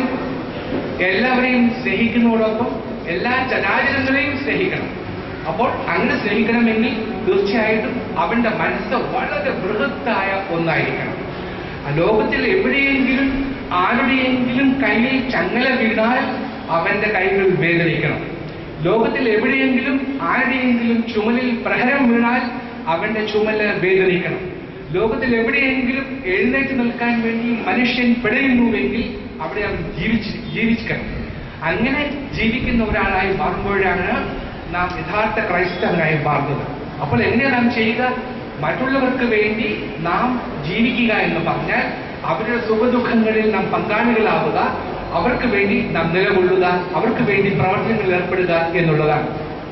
എല്ലാവരെയും സ്നേഹിക്കുന്നതോടൊപ്പം എല്ലാ ചരാചരങ്ങളെയും സ്നേഹിക്കണം അപ്പോൾ അങ്ങനെ സ്നേഹിക്കണമെങ്കിൽ തീർച്ചയായിട്ടും അവന്റെ മനസ്സ് വളരെ ബൃഹത്തായ ഒന്നായിരിക്കണം ആ ലോകത്തിൽ എവിടെയെങ്കിലും ആരുടെയെങ്കിലും കയ്യിൽ ചങ്ങല വീണാൽ അവന്റെ കൈകൾ വേദനിക്കണം ലോകത്തിൽ എവിടെയെങ്കിലും ആരുടെയെങ്കിലും ചുമലിൽ പ്രഹരം വീണാൽ അവന്റെ ചുമല് വേദനിക്കണം ലോകത്തിൽ എവിടെയെങ്കിലും എഴുന്നേറ്റ് നിൽക്കാൻ വേണ്ടി മനുഷ്യൻ പിടയുന്നുവെങ്കിൽ അവിടെ അവൻ ജീവിച്ച് ജീവിക്കണം അങ്ങനെ ജീവിക്കുന്ന ഒരാളായി മാറുമ്പോഴാണ് നാം യഥാർത്ഥ ക്രൈസ്തവനായി മാറുന്നത് അപ്പോൾ എങ്ങനെയാണ് നാം ചെയ്യുക മറ്റുള്ളവർക്ക് വേണ്ടി നാം ജീവിക്കുക എന്ന് പറഞ്ഞാൽ അവരുടെ സുഖദുഃഖങ്ങളിൽ നാം പങ്കാളികളാവുക അവർക്ക് വേണ്ടി നാം നിലകൊള്ളുക അവർക്ക് വേണ്ടി പ്രവർത്തനങ്ങളിൽ ഏർപ്പെടുക എന്നുള്ളതാണ്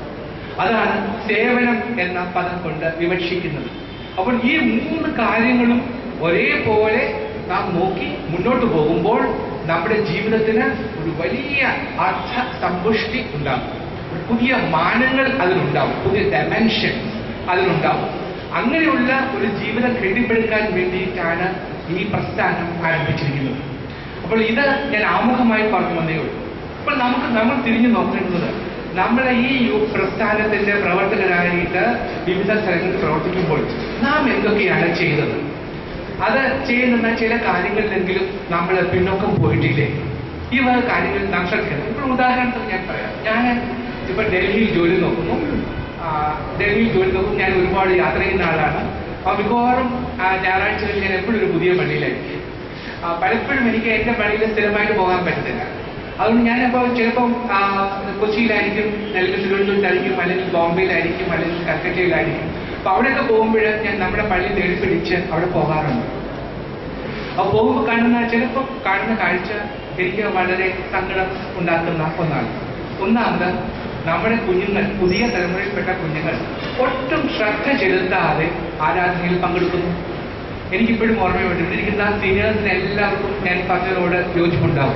അതാണ് സേവനം എന്ന പദം കൊണ്ട് വിവക്ഷിക്കുന്നത് അപ്പോൾ ഈ മൂന്ന് കാര്യങ്ങളും ഒരേപോലെ നാം നോക്കി മുന്നോട്ട് പോകുമ്പോൾ നമ്മുടെ ജീവിതത്തിന് ഒരു വലിയ അർത്ഥ സമ്പുഷ്ടി ഉണ്ടാകും ഒരു പുതിയ മാനങ്ങൾ അതിലുണ്ടാവും പുതിയ ഡയമെൻഷൻ അതിലുണ്ടാവും അങ്ങനെയുള്ള ഒരു ജീവിതം കെട്ടിപ്പടുക്കാൻ വേണ്ടിയിട്ടാണ് ഈ പ്രസ്ഥാനം ആരംഭിച്ചിരിക്കുന്നത് അപ്പോൾ ഇത് ഞാൻ ആമുഖമായി പറഞ്ഞു വന്നേ ഉള്ളൂ അപ്പോൾ നമുക്ക് നമ്മൾ തിരിഞ്ഞു നോക്കേണ്ടത് നമ്മളെ ഈ യു- പ്രസ്ഥാനത്തിന്റെ പ്രവർത്തകരായിട്ട് വിവിധ സ്ഥലങ്ങളിൽ പ്രവർത്തിക്കുമ്പോൾ നാം എന്തൊക്കെയാണ് ചെയ്തത് അത് ചെയ്യുന്ന ചില കാര്യങ്ങളിലെങ്കിലും നമ്മൾ പിന്നോക്കം പോയിട്ടില്ലേ ഈ വക കാര്യങ്ങൾ നാം ശ്രദ്ധിക്കണം ഇപ്പോൾ ഉദാഹരണത്തിന് ഞാൻ പറയാം ഞാൻ ഇപ്പൊ ഡൽഹിയിൽ ജോലി നോക്കുന്നു ആ, ഡൽഹിയിൽ ജോലി നോക്കും ഞാൻ ഒരുപാട് യാത്ര ചെയ്യുന്ന ആളാണ് അപ്പൊ മിക്കവാറും ആ, ഞായറാഴ്ചകളിൽ ഞാൻ എപ്പോഴും ഒരു പുതിയ പള്ളിയിലായിരിക്കും ആ, പലപ്പോഴും എനിക്ക് എന്റെ പള്ളിയിൽ സ്ഥിരമായിട്ട് പോകാൻ പറ്റത്തില്ല അതുകൊണ്ട് ഞാനിപ്പോൾ ചിലപ്പം ആ, കൊച്ചിയിലായിരിക്കും അല്ലെങ്കിൽ തിരുവനന്തപുരത്തായിരിക്കും അല്ലെങ്കിൽ ബോംബെയിലായിരിക്കും അല്ലെങ്കിൽ കൽക്കറ്റയിലായിരിക്കും അപ്പൊ അവിടെയൊക്കെ പോകുമ്പോൾ ഞാൻ നമ്മുടെ പള്ളി തേടി പിടിച്ച് അവിടെ പോകാറുണ്ട് അപ്പൊ പോകുമ്പോൾ കാണുന്ന ചിലപ്പോൾ കാണുന്ന കാഴ്ച എനിക്ക് വളരെ സങ്കടം ഉണ്ടാക്കുന്ന ഒന്നാണ് ഒന്നാമത് നമ്മുടെ കുഞ്ഞുങ്ങൾ പുതിയ തലമുറയിൽപ്പെട്ട കുഞ്ഞുങ്ങൾ ഒട്ടും ശ്രദ്ധ ചെലുത്താതെ ആരാധനയിൽ പങ്കെടുക്കുന്നു എനിക്കിപ്പോഴും ഓർമ്മയുണ്ട് ഇവിടെ ഇരിക്കുന്ന സീനിയേഴ്സിന് എല്ലാവർക്കും ഞാൻ പറഞ്ഞതിനോട് യോജിപ്പുണ്ടാവും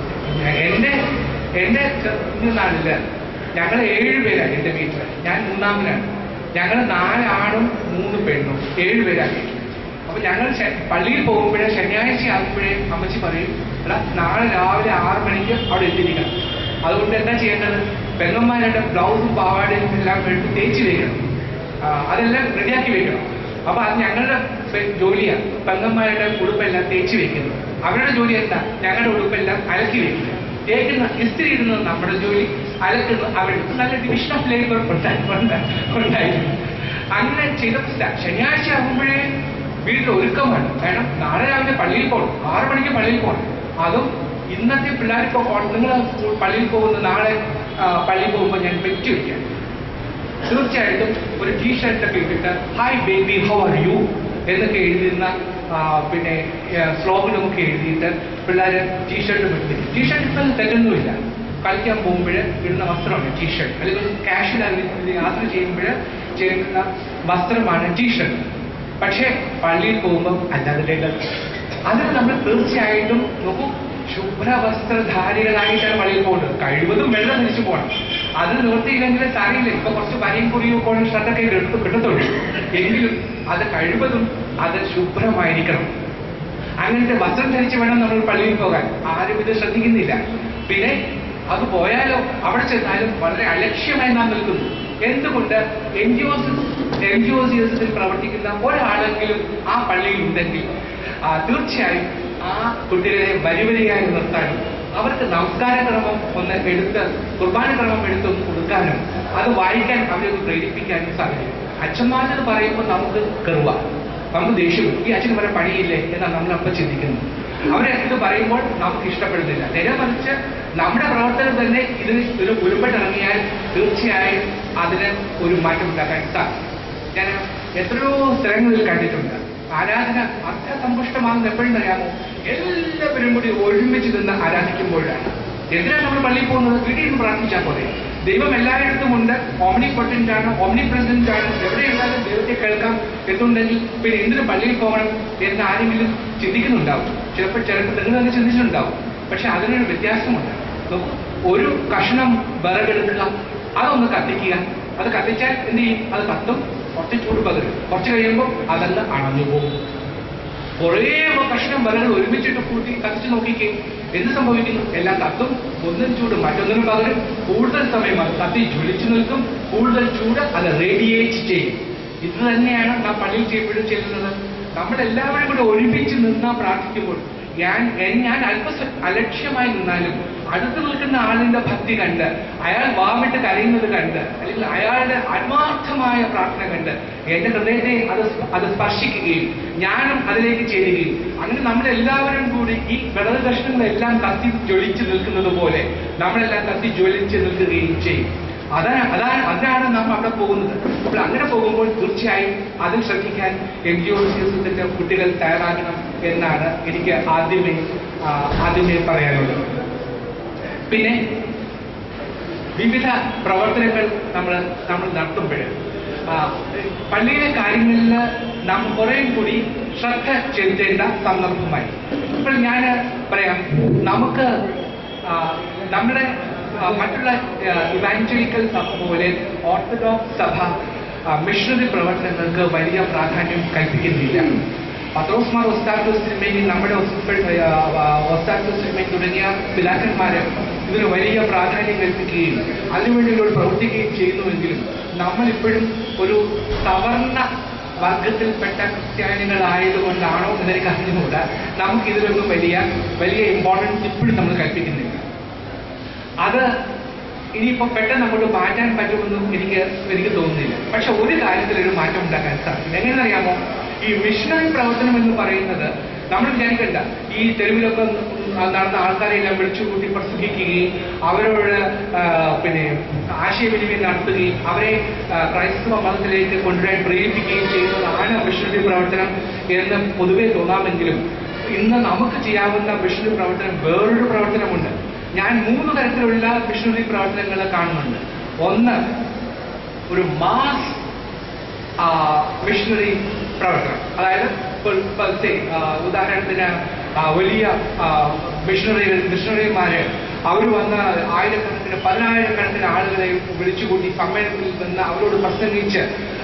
എന്റെ എന്റെ കുഞ്ഞുനാളില് ഞങ്ങൾ ഏഴുപേരാണ് എന്റെ വീട്ടിൽ ഞാൻ മൂന്നാമനാണ് ഞങ്ങൾ നാലാണും മൂന്ന് പെണ്ണും ഏഴുപേരാണ് വീട്ടിൽ അപ്പൊ ഞങ്ങൾ ശ- പള്ളിയിൽ പോകുമ്പോഴേ ശനിയാഴ്ച ആകുമ്പോഴേ അമ്മച്ചി പറയും എടാ നാളെ രാവിലെ ആറ് മണിക്ക് അവിടെ എത്തിയിരിക്കണം അതുകൊണ്ട് എന്താ ചെയ്യേണ്ടത് പെങ്ങന്മാരുടെ ബ്ലൗസും പാവാടയും എല്ലാം എടുത്ത് തേച്ച് വെക്കണം ആ, അതെല്ലാം റെഡിയാക്കി വെക്കണം അപ്പൊ അത് ഞങ്ങളുടെ പെ- ജോലിയാണ് പെങ്ങന്മാരുടെ ഉടുപ്പെല്ലാം തേച്ച് വെക്കുന്നത് അവരുടെ ജോലി എന്താ ഞങ്ങളുടെ ഉടുപ്പെല്ലാം അലക്കി വെക്കുക തേക്കുന്ന ഇസ്തിരി ഇടുന്നത് നമ്മുടെ ജോലി അലക്കുന്നത് അവരുടെ നല്ല ഡിവിഷൻ ഓഫ് ലേബർ ഉണ്ടായിരുന്നു അങ്ങനെ ചെയ്തപ്പോൾ സ്റ്റാ- ശനിയാഴ്ച ആകുമ്പോഴേ വീട്ടിൽ ഒരുക്കമാണ് കാരണം നാളെ രാവിലെ പള്ളിയിൽ പോകണം ആറ് മണിക്ക് പള്ളിയിൽ പോകണം അതും ഇന്നത്തെ പിള്ളേരിപ്പോ നിങ്ങൾ പള്ളിയിൽ പോകുന്ന നാളെ ആ, പള്ളിയിൽ പോകുമ്പോൾ ഞാൻ വെച്ച് വയ്ക്കാം തീർച്ചയായിട്ടും ഒരു ടീഷർട്ടൊക്കെ ഇട്ടിട്ട് hi baby how are you എന്നൊക്കെ എഴുതുന്ന ആ, പിന്നെ സ്ലോഗനും ഒക്കെ എഴുതിയിട്ട് പിള്ളേർ ടീഷർട്ടും ഇട്ട് ടീഷർട്ട് ഇപ്പം തെറ്റൊന്നുമില്ല കളിക്കാൻ പോകുമ്പോൾ ഇടുന്ന വസ്ത്രമാണ് ടീഷർട്ട് അല്ലെങ്കിൽ കാഷ്വൽ യാത്ര ചെയ്യുമ്പോൾ ചെയ്യുന്ന വസ്ത്രമാണ് ടീഷർട്ട് പക്ഷേ പള്ളിയിൽ പോകുമ്പോൾ അല്ലാതെ കേട്ടത് അതിന് നമ്മൾ തീർച്ചയായിട്ടും നോക്കൂ ശുഭ്രവസ്ത്രധാരികളായിട്ടാണ് പള്ളിയിൽ പോകുന്നത് കഴിവതും വെള്ളം ധരിച്ചു പോകണം അത് നിവൃത്തിയില്ലെങ്കിൽ സാരിയില്ല ഇപ്പൊ കുറച്ച് വരയും കുറിയും കോണം ഷർട്ടൊക്കെ എടുത്ത് കിട്ടത്തുള്ളൂ എങ്കിലും അത് കഴിവതും അത് ശുഭ്രമായിരിക്കണം അങ്ങനത്തെ വസ്ത്രം ധരിച്ച് വേണം നമ്മൾ പള്ളിയിൽ പോകാൻ ആരും ഇത് ശ്രദ്ധിക്കുന്നില്ല പിന്നെ അത് പോയാലോ അവിടെ ചെന്നാലും വളരെ അലക്ഷ്യമായി നാം നിൽക്കുന്നു എന്തുകൊണ്ട് N G Os N G O C എസിൽ പ്രവർത്തിക്കുന്ന ഒരാളെങ്കിലും ആ പള്ളിയിൽ ഉണ്ടെങ്കിൽ ആ, തീർച്ചയായും ആ കുട്ടികളെ വരിവരിയായി നിർത്താനും അവർക്ക് നമസ്കാര ക്രമം ഒന്ന് എടുത്ത് കുർബാന ക്രമം എടുത്തൊന്ന് കൊടുക്കാനും അത് വായിക്കാൻ അവരെ ഒന്ന് പ്രേരിപ്പിക്കാനും സാധിക്കും അച്ഛന്മാരെന്ന് പറയുമ്പോൾ നമുക്ക് കെറുവ നമുക്ക് ദേഷ്യം വരും. ഈ അച്ഛന് വരെ പണിയില്ലേ എന്നാണ് നമ്മൾ അപ്പം ചിന്തിക്കുന്നത് അവരെ ഇത് പറയുമ്പോൾ നമുക്ക് ഇഷ്ടപ്പെടുന്നില്ല നേരെ മറിച്ച് നമ്മുടെ പ്രവർത്തനം തന്നെ ഇതിന് ഒരു ഉരുപ്പെട്ടിറങ്ങിയാൽ തീർച്ചയായും അതിന് ഒരു മാറ്റം ഉണ്ടാക്കാൻ സാധിക്കും ഞാൻ എത്രയോ സ്ഥലങ്ങളിൽ കണ്ടിട്ടുണ്ട് ആരാധന അർത്ഥസമ്പുഷ്ടമാകുന്ന എപ്പോഴും എല്ലാവരും കൂടി ഒരുമിച്ച് നിന്ന് ആരാധിക്കുമ്പോഴാണ് എന്തിനാണ് നമ്മൾ പള്ളിയിൽ പോകുന്നത് വീട്ടിൽ നിന്ന് പ്രാർത്ഥിച്ചാൽ പോലെ ദൈവം എല്ലായിടത്തും ഉണ്ട് ഓംനി പൊട്ടന്റ് ആണ് ഓംനി പ്രസന്റ് ആണ് എവിടെയുണ്ടാലും ദൈവത്തെ കേൾക്കാം എന്നുണ്ടെങ്കിൽ പിന്നെ എന്തിനു പള്ളിയിൽ പോകണം എന്ന് ആരെങ്കിലും ചിന്തിക്കുന്നുണ്ടാവും ചിലപ്പോൾ ചിലപ്പോൾ നിങ്ങൾ തന്നെ ചിന്തിച്ചിട്ടുണ്ടാവും പക്ഷെ അതിനൊരു വ്യത്യാസമുണ്ട് നോക്കൂ ഒരു കഷ്ണം വിറകെടുക്കുക അതൊന്ന് കത്തിക്കുക അത് കത്തിച്ചാൽ എന്ത് ചെയ്യും അത് കത്തും കുറച്ച് ചൂട് പകരും കുറച്ച് കഴിയുമ്പോൾ അതങ്ങ് അണഞ്ഞു പോകും കുറേ കഷ്ണം വിറകൾ ഒരുമിച്ചിട്ട് കൂട്ടി കത്തിച്ച് നോക്കിക്കേ എന്ത് സംഭവിക്കുന്നു എല്ലാം കത്തും ഒന്നും ചൂട് മറ്റൊന്നിനും പകരം കൂടുതൽ സമയം അത് കത്തി ജ്വലിച്ചു നിൽക്കും കൂടുതൽ ചൂട് അത് റേഡിയേറ്റ് ചെയ്യും ഇത് തന്നെയാണ് നാം പള്ളിയിൽ ചെയ്യുമ്പോഴും ചെയ്യുന്നത് നമ്മളെല്ലാവരും കൂടെ ഒരുമിച്ച് നിന്നാ പ്രാർത്ഥിക്കുമ്പോൾ ഞാൻ എൻ- ഞാൻ അല്പ അലക്ഷ്യമായി നിന്നാലും അടുത്ത് നിൽക്കുന്ന ആളിന്റെ ഭക്തി കണ്ട് അയാൾ വാവിട്ട് കരയുന്നത് കണ്ട് അല്ലെങ്കിൽ അയാളുടെ ആത്മാർത്ഥമായ പ്രാർത്ഥന കണ്ട് എന്റെ ഹൃദയത്തെ അത് സ്പ- അത് സ്പർശിക്കുകയും ഞാനും അതിലേക്ക് ചേരുകയും അങ്ങനെ നമ്മളെല്ലാവരും കൂടി ഈ വിറക് കഷ്ണങ്ങളെല്ലാം കത്തി ജ്വലിച്ച് നിൽക്കുന്നത് പോലെ നമ്മളെല്ലാം കത്തി ജ്വലിച്ച് നിൽക്കുകയും ചെയ്യും അതാണ് അതാണ് അതിനാണ് നാം അവിടെ പോകുന്നത് അപ്പോൾ അങ്ങനെ പോകുമ്പോൾ തീർച്ചയായും അതിൽ ശ്രദ്ധിക്കാൻ എൻ ജി ഒ സിന്റെ കുട്ടികൾ തയ്യാറാകണം എന്നാണ് എനിക്ക് ആദ്യമേ ആ, ആദ്യമേ പറയാനുള്ളത് പിന്നെ വിവിധ പ്രവർത്തനങ്ങൾ നമ്മൾ നമ്മൾ നടത്തുമ്പോൾ പള്ളിയിലെ കാര്യങ്ങളിൽ നാം കുറേ കൂടി ശ്രദ്ധ ചെലുത്തേണ്ട സന്ദർഭമായി ഇപ്പോൾ ഞാൻ പറയാം നമുക്ക് ആ, നമ്മുടെ ആ, മറ്റുള്ള ഇവാഞ്ചലിക്കൽ സഭ പോലെ ഓർത്തഡോക്സ് സഭ ആ, മിഷണറി പ്രവർത്തനങ്ങൾക്ക് വലിയ പ്രാധാന്യം കൽപ്പിക്കുന്നില്ല പത്രോസ്മാർ ഒസ്താക്കോസ് തിരുമേനി നമ്മുടെ ഒസ്താക്കോസ് തിരുമേനി തുടങ്ങിയ പിതാക്കന്മാര് ഇതിന് വലിയ പ്രാധാന്യം കൽപ്പിക്കുകയും അതിനുവേണ്ടി ഇവരോട് പ്രവർത്തിക്കുകയും ചെയ്യുന്നുവെങ്കിലും നമ്മൾ ഇപ്പോഴും ഒരു സവർണ വർഗത്തിൽപ്പെട്ട ക്രിസ്ത്യാനികളായതുകൊണ്ടാണോ എന്നെനിക്ക് അറിഞ്ഞുകൂടാ നമുക്ക് ഇതിലൊന്നും വലിയ വലിയ ഇമ്പോർട്ടൻസ് ഇപ്പോഴും നമ്മൾ കൽപ്പിക്കുന്നില്ല അത് ഇനിയിപ്പോ പെട്ടെന്ന് അങ്ങോട്ട് മാറ്റാൻ പറ്റുമെന്നും എനിക്ക് എനിക്ക് തോന്നുന്നില്ല പക്ഷെ ഒരു കാര്യത്തിൽ ഒരു മാറ്റം ഉണ്ടാക്കാൻ സാധിക്കും എങ്ങനെയെന്നറിയാമോ ഈ മിഷണറി പ്രവർത്തനം എന്ന് പറയുന്നത് നമ്മൾ വിചാരിക്കണ്ട ഈ തെരുവിലൊക്കെ നടന്ന ആൾക്കാരെല്ലാം വിളിച്ചു കൂട്ടി പ്രസംഗിക്കുകയും അവരോട് ആ, പിന്നെ ആശയവിനിമയം നടത്തുകയും അവരെ ആ, ക്രൈസ്തവ മതത്തിലേക്ക് കൊണ്ടുവരാൻ പ്രേരിപ്പിക്കുകയും ചെയ്യുന്നതാണ് മിഷണറി പ്രവർത്തനം എന്ന് പൊതുവെ തോന്നാമെങ്കിലും ഇന്ന് നമുക്ക് ചെയ്യാവുന്ന മിഷണറി പ്രവർത്തനം വേറൊരു പ്രവർത്തനമുണ്ട് ഞാൻ മൂന്ന് തരത്തിലുള്ള മിഷണറി പ്രവർത്തനങ്ങൾ കാണുന്നുണ്ട് ഒന്ന് ഒരു മാസ് മിഷണറി പ്രവർത്തനം അതായത് ഇപ്പോൾ ഇപ്പോൾ say, ആ, ഉദാഹരണത്തിന് ആ, വലിയ മിഷണറികൾ മിഷണറിമാര് അവർ വന്ന് ആയിരക്കണക്കിന് പതിനായിരക്കണക്കിന് ആളുകളെ വിളിച്ചുകൂട്ടി സമ്മേളനത്തിൽ നിന്ന് അവരോട് പ്രസംഗിച്ച്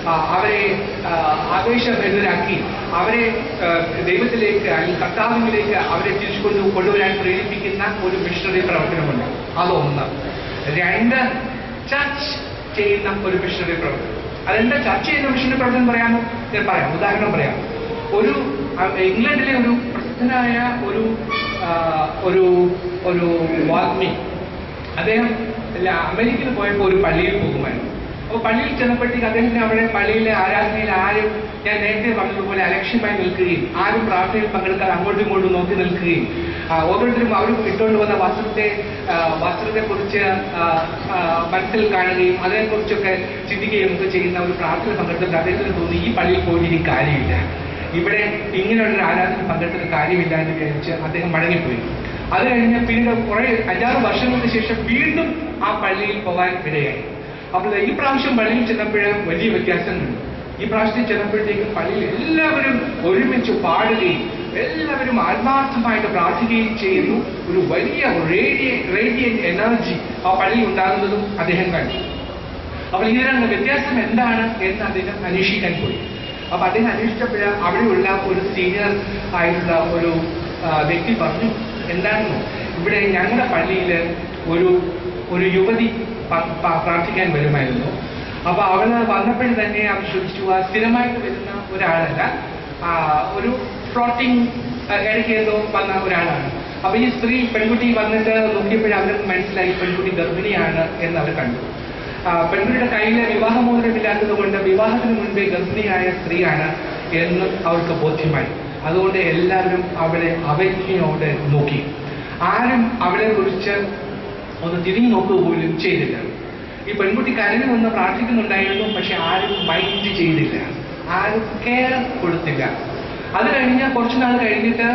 ആ, അവരെ ആ, ആവേശഭരിതരാക്കി അവരെ ആ, ദൈവത്തിലേക്ക് അല്ലെങ്കിൽ കർത്താവിലേക്ക് അവരെ തിരിച്ചു കൊണ്ട് കൊണ്ടുവരാൻ പ്രേരിപ്പിക്കുന്ന ഒരു മിഷണറി പ്രവർത്തനമുണ്ട് അതൊന്ന് രണ്ട് ചർച്ച് ചെയ്യുന്ന ഒരു മിഷണറി പ്രവർത്തനം അതെന്താ ചർച്ച ചെയ്യുന്ന മിഷണറി പ്രവർത്തനം പറയാമോ ഞാൻ പറയാം ഉദാഹരണം പറയാം ഒരു ആ, ഇംഗ്ലണ്ടിലെ ഒരു പ്രസിദ്ധനായ ഒരു ആ, ഒരു ഒരു വാഗ്മി അദ്ദേഹം അല്ല അമേരിക്കയിൽ പോയപ്പോൾ ഒരു പള്ളിയിൽ പോകുമായിരുന്നു അപ്പോൾ പള്ളിയിൽ ചെന്നപ്പോഴത്തേക്ക് അദ്ദേഹത്തിന് അവിടെ പള്ളിയിലെ ആരാധനയിൽ ആരും ഞാൻ നേരത്തെ പറഞ്ഞതുപോലെ അലക്ഷ്യമായി നിൽക്കുകയും ആരും പ്രാർത്ഥനയിൽ പങ്കെടുക്കാതെ അങ്ങോട്ടും ഇങ്ങോട്ടും നോക്കി നിൽക്കുകയും ആ, ഓരോരുത്തരും അവർ ഇട്ടുകൊണ്ട് വന്ന വസ്ത്രത്തെ ആ, വസ്ത്രത്തെക്കുറിച്ച് ആ, ആ, മനസ്സിൽ കാണുകയും അതിനെക്കുറിച്ചൊക്കെ ചിന്തിക്കുകയും ഒക്കെ ചെയ്യുന്ന ഒരു പ്രാർത്ഥന പങ്കെടുത്തിട്ട് അദ്ദേഹത്തിന് തോന്നി ഈ പള്ളിയിൽ പോയിട്ട് ഇനി കാര്യമില്ല ഇവിടെ ഇങ്ങനെയുള്ള ആരാധന പങ്കെടുത്തിട്ട് കാര്യമില്ല എന്ന് കഴിച്ച് അദ്ദേഹം മടങ്ങിപ്പോയി അത് കഴിഞ്ഞ് പിന്നീട് കുറെ അഞ്ചാറ് വർഷങ്ങൾക്ക് ശേഷം വീണ്ടും ആ പള്ളിയിൽ പോകാൻ ഇടയായി അപ്പോൾ ഈ പ്രാവശ്യം പള്ളിയിൽ ചെന്നപ്പോഴ് വലിയ വ്യത്യാസം കണ്ടു ഈ പ്രാവശ്യത്തിൽ ചെന്നപ്പോഴത്തേക്കും പള്ളിയിൽ എല്ലാവരും ഒരുമിച്ച് പാടുകയും എല്ലാവരും ആത്മാർത്ഥമായിട്ട് പ്രാർത്ഥിക്കുകയും ചെയ്യുന്നു ഒരു വലിയ റേഡിയ റേഡിയൻ എനർജി ആ പള്ളിയിൽ ഉണ്ടാകുന്നതും അദ്ദേഹം കണ്ടു അപ്പോൾ ഇതിനുള്ള വ്യത്യാസം എന്താണ് എന്ന് അദ്ദേഹം അന്വേഷിക്കാൻ പോയി അപ്പൊ അദ്ദേഹം അന്വേഷിച്ചപ്പോൾ അവിടെയുള്ള ഒരു സീനിയർ ആയിട്ടുള്ള ഒരു ആ, വ്യക്തി പറഞ്ഞു എന്താണെന്നോ ഇവിടെ ഞങ്ങളുടെ പള്ളിയിൽ ഒരു ഒരു യുവതി പ- പ- പ്രാർത്ഥിക്കാൻ വരുമായിരുന്നു അപ്പൊ അവള് വന്നപ്പോഴും തന്നെ അവർ ചോദിച്ചു ആ സ്ഥിരമായിട്ട് വരുന്ന ഒരാളല്ല ആ, ഒരു ഫ്ലോട്ടിംഗ് ഇടയ്ക്ക് ഏതോ വന്ന ഒരാളാണ് അപ്പൊ ഈ സ്ത്രീ പെൺകുട്ടി വന്നിട്ട് നോക്കിയപ്പോഴും അവർക്ക് മനസ്സിലായി പെൺകുട്ടി ഗർഭിണിയാണ് എന്ന് അവർ കണ്ടു ആ, പെൺകുട്ടിയുടെ കയ്യിൽ വിവാഹമോചനമില്ലാത്തത് കൊണ്ട് വിവാഹത്തിന് മുൻപേ ഗർഭിണിയായ സ്ത്രീയാണ് എന്ന് അവർക്ക് ബോധ്യമായി അതുകൊണ്ട് എല്ലാവരും അവളെ അവജ്ഞയോടെ നോക്കി ആരും അവളെ കുറിച്ച് ഒന്ന് തിരിഞ്ഞു നോക്കുക പോലും ചെയ്തില്ല ഈ പെൺകുട്ടി കരഞ്ഞു നിന്ന് പ്രാർത്ഥിക്കുന്നുണ്ടായിരുന്നു പക്ഷെ ആരും മൈൻഡ് ചെയ്തില്ല ആരും കെയർ കൊടുത്തില്ല അത് കഴിഞ്ഞ് കുറച്ചു നാൾ കഴിഞ്ഞിട്ട്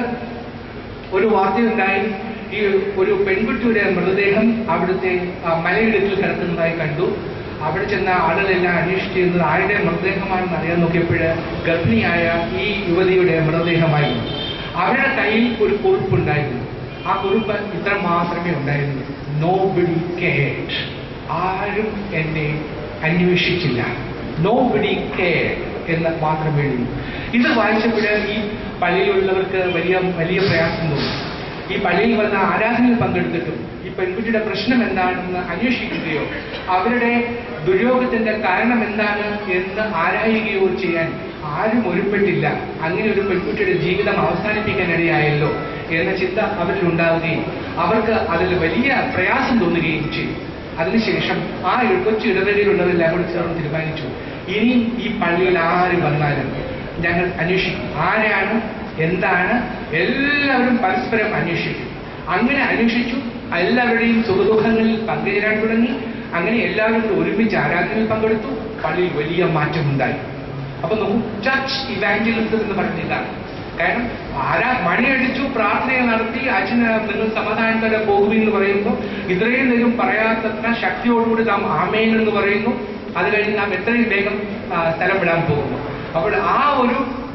ഒരു വാർത്തയുണ്ടായി ഈ ഒരു പെൺകുട്ടിയുടെ മൃതദേഹം അവിടുത്തെ ആ, മലയിടുക്കിൽ കിടക്കുന്നതായി കണ്ടു അവിടെ ചെന്ന ആളുകളെല്ലാം അന്വേഷിച്ചിരുന്നത് ആരുടെ മൃതദേഹമാണെന്ന് അറിയാൻ നോക്കിയപ്പോൾ ഗർഭിണിയായ ഈ യുവതിയുടെ മൃതദേഹമായിരുന്നു അവരുടെ കയ്യിൽ ഒരു കുറിപ്പുണ്ടായിരുന്നു ആ കുറിപ്പ് ഇത്ര മാത്രമേ ഉണ്ടായിരുന്നു നോ ബിഡി കെയർഡ് ആരും എന്നെ അന്വേഷിച്ചില്ല നോ ബിഡി കെയർ എന്ന് മാത്രമേ എഴുതി ഇത് വായിച്ചപ്പോൾ ഈ പള്ളിയിലുള്ളവർക്ക് വലിയ വലിയ പ്രയാസം തോന്നി ഈ പള്ളിയിൽ വന്ന ആരാധനയിൽ പങ്കെടുത്തിട്ടും ഈ പെൺകുട്ടിയുടെ പ്രശ്നം എന്താണെന്ന് അന്വേഷിക്കുകയോ അവരുടെ ദുര്യോഗത്തിന്റെ കാരണം എന്താണ് എന്ന് ആരായുകയോ ചെയ്യാൻ ആരും ഒരുപ്പെട്ടില്ല അങ്ങനെ ഒരു പെൺകുട്ടിയുടെ ജീവിതം അവസാനിപ്പിക്കാനിടയായല്ലോ എന്ന ചിന്ത അവരിൽ ഉണ്ടാവുകയും അവർക്ക് അതിൽ വലിയ പ്രയാസം തോന്നുകയും ചെയ്തു അതിനുശേഷം ആ ഇ- കൊച്ചു ഇടവകയിലുള്ളവരെല്ലാം കൂടി ചേർന്ന് തീരുമാനിച്ചു ഇനി ഈ പള്ളിയിൽ ആര് വന്നാലും ഞങ്ങൾ അന്വേഷിക്കും ആരാണ് എന്താണ് എല്ലാവരും പരസ്പരം അന്വേഷിക്കും അങ്ങനെ അന്വേഷിച്ചു എല്ലാവരുടെയും സുഖദുഃഖങ്ങളിൽ പങ്കുചേരാൻ തുടങ്ങി അങ്ങനെ എല്ലാവരും കൂടി ഒരുമിച്ച് ആരാധനയിൽ പങ്കെടുത്തു പള്ളിയിൽ വലിയ മാറ്റമുണ്ടായി അപ്പൊ നോക്കൂ ചർച്ച് ഇവാഞ്ചലിസം എന്ന് പറഞ്ഞിതാണ് കാരണം ആരാ മണിയടിച്ചു പ്രാർത്ഥന നടത്തി അച്ഛന് നിങ്ങൾ സമാധാനത്തോടെ പോകുമെന്ന് പറയുമ്പോൾ ഇത്രയും നേരം പറയാത്തത്ര ശക്തിയോടുകൂടി നാം ആമേൻ എന്ന് പറയുന്നു അത് കഴിഞ്ഞ് നാം എത്രയും വേഗം ആ, സ്ഥലം വിടാൻ പോകുന്നു അപ്പോൾ ആ ഒരു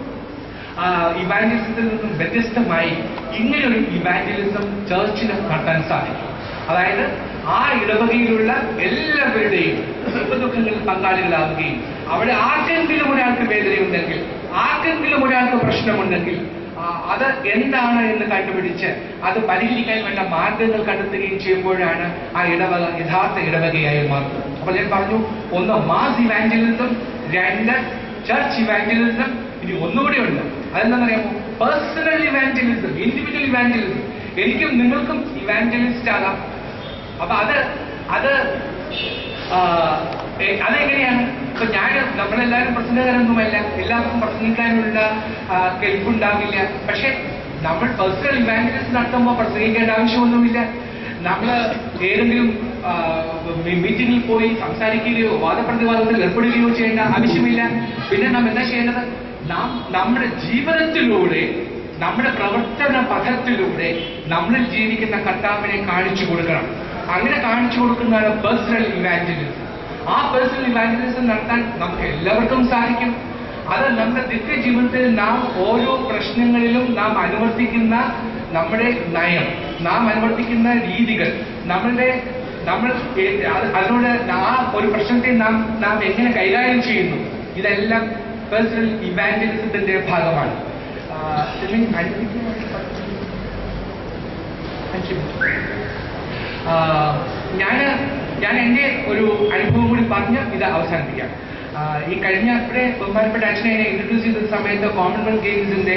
ഇവാഞ്ചലിസത്തിൽ നിന്നും വ്യത്യസ്തമായി ഇങ്ങനെയൊരു ഇവാഞ്ചലിസം ചർച്ചിന് നടത്താൻ സാധിക്കും അതായത് ആ ഇടവകയിലുള്ള എല്ലാവരുടെയും സുഖദുഃഖങ്ങളിൽ പങ്കാളികളാവുകയും അവിടെ ആർക്കെങ്കിലും ഒരാൾക്ക് വേദനയുണ്ടെങ്കിൽ ആർക്കെങ്കിലും ഒരാൾക്ക് പ്രശ്നമുണ്ടെങ്കിൽ ആ, അത് എന്താണ് എന്ന് കണ്ടുപിടിച്ച് അത് പരിഹരിക്കാൻ വേണ്ട മാർഗങ്ങൾ കണ്ടെത്തുകയും ചെയ്യുമ്പോഴാണ് ആ ഇടവക യഥാർത്ഥ ഇടവകയായി മാറുന്നത് അപ്പോൾ ഞാൻ പറഞ്ഞു ഒന്ന് മാസ് ഇവാഞ്ചലിസം രണ്ട് ചർച്ച് ഇവാഞ്ചലിസം ഇനി ഒന്നുകൂടി ഉണ്ട് അതെന്താണെന്നറിയാമോ പേഴ്സണൽ ഇവാഞ്ചലിസം ഇൻഡിവിജ്വൽ ഇവാഞ്ചലിസം എനിക്കും നിങ്ങൾക്കും ഇവാഞ്ചലിസ്റ്റ് ആകാം അപ്പൊ അത് അത് ആ, എ- അതെങ്ങനെയാണ് ഇപ്പൊ ഞാൻ നമ്മളെല്ലാവരും പ്രസംഗകരൊന്നുമല്ല എല്ലാവർക്കും പ്രസംഗിക്കാനുള്ള ആ, കെൽപ്പുണ്ടാവില്ല പക്ഷെ നമ്മൾ പേഴ്സണൽ ഇവാഞ്ചലിസ്റ്റ് നടത്തുമ്പോൾ പ്രസംഗിക്കേണ്ട ആവശ്യമൊന്നുമില്ല നമ്മൾ ഏതെങ്കിലും ആ, മീ- മീറ്റിംഗിൽ പോയി സംസാരിക്കുകയോ വാദപ്രതിവാദത്തിൽ ഏർപ്പെടുകയോ ചെയ്യേണ്ട ആവശ്യമില്ല പിന്നെ നാം എന്താ ചെയ്യേണ്ടത് നാം നമ്മുടെ ജീവിതത്തിലൂടെ നമ്മുടെ പ്രവർത്തന പഥത്തിലൂടെ നമ്മളിൽ ജീവിക്കുന്ന കർത്താവിനെ കാണിച്ചു കൊടുക്കണം അങ്ങനെ കാണിച്ചു കൊടുക്കുന്നതാണ് പേഴ്സണൽ ഇവാഞ്ചലിസം ആ പേഴ്സണൽ ഇവാഞ്ചലിസം നടത്താൻ നമുക്ക് എല്ലാവർക്കും സാധിക്കും അത് നമ്മുടെ നിത്യ ജീവിതത്തിൽ നാം ഓരോ പ്രശ്നങ്ങളിലും നാം അനുവർത്തിക്കുന്ന നമ്മുടെ നയം നാം അനുവർത്തിക്കുന്ന രീതികൾ നമ്മളുടെ നമ്മൾ ഏ- അത് അതിനോട് ആ ഒരു പ്രശ്നത്തെ നാം നാം എങ്ങനെ കൈകാര്യം ചെയ്യുന്നു ഇതെല്ലാം പേഴ്സണൽ ഇവാഞ്ചലിസത്തിന്റെ ഭാഗമാണ് ആ, സിമിൻ അടുപ്പിക്കാൻ വേണ്ടി പറഞ്ഞു. അഞ്ച് മിനിറ്റ്. ഞാൻ ഞാൻ എൻ്റെ ഒരു അനുഭവം കൂടി പറഞ്ഞ് ഇത് അവസാനിപ്പിക്കാം ആ, ഈ കഴിഞ്ഞ ഇവിടെ ബഹുമാനപ്പെട്ട അച്ഛനെ എന്നെ ഇൻട്രൊഡ്യൂസ് ചെയ്ത സമയത്ത് കോമൺവെൽത്ത് ഗെയിംസിന്റെ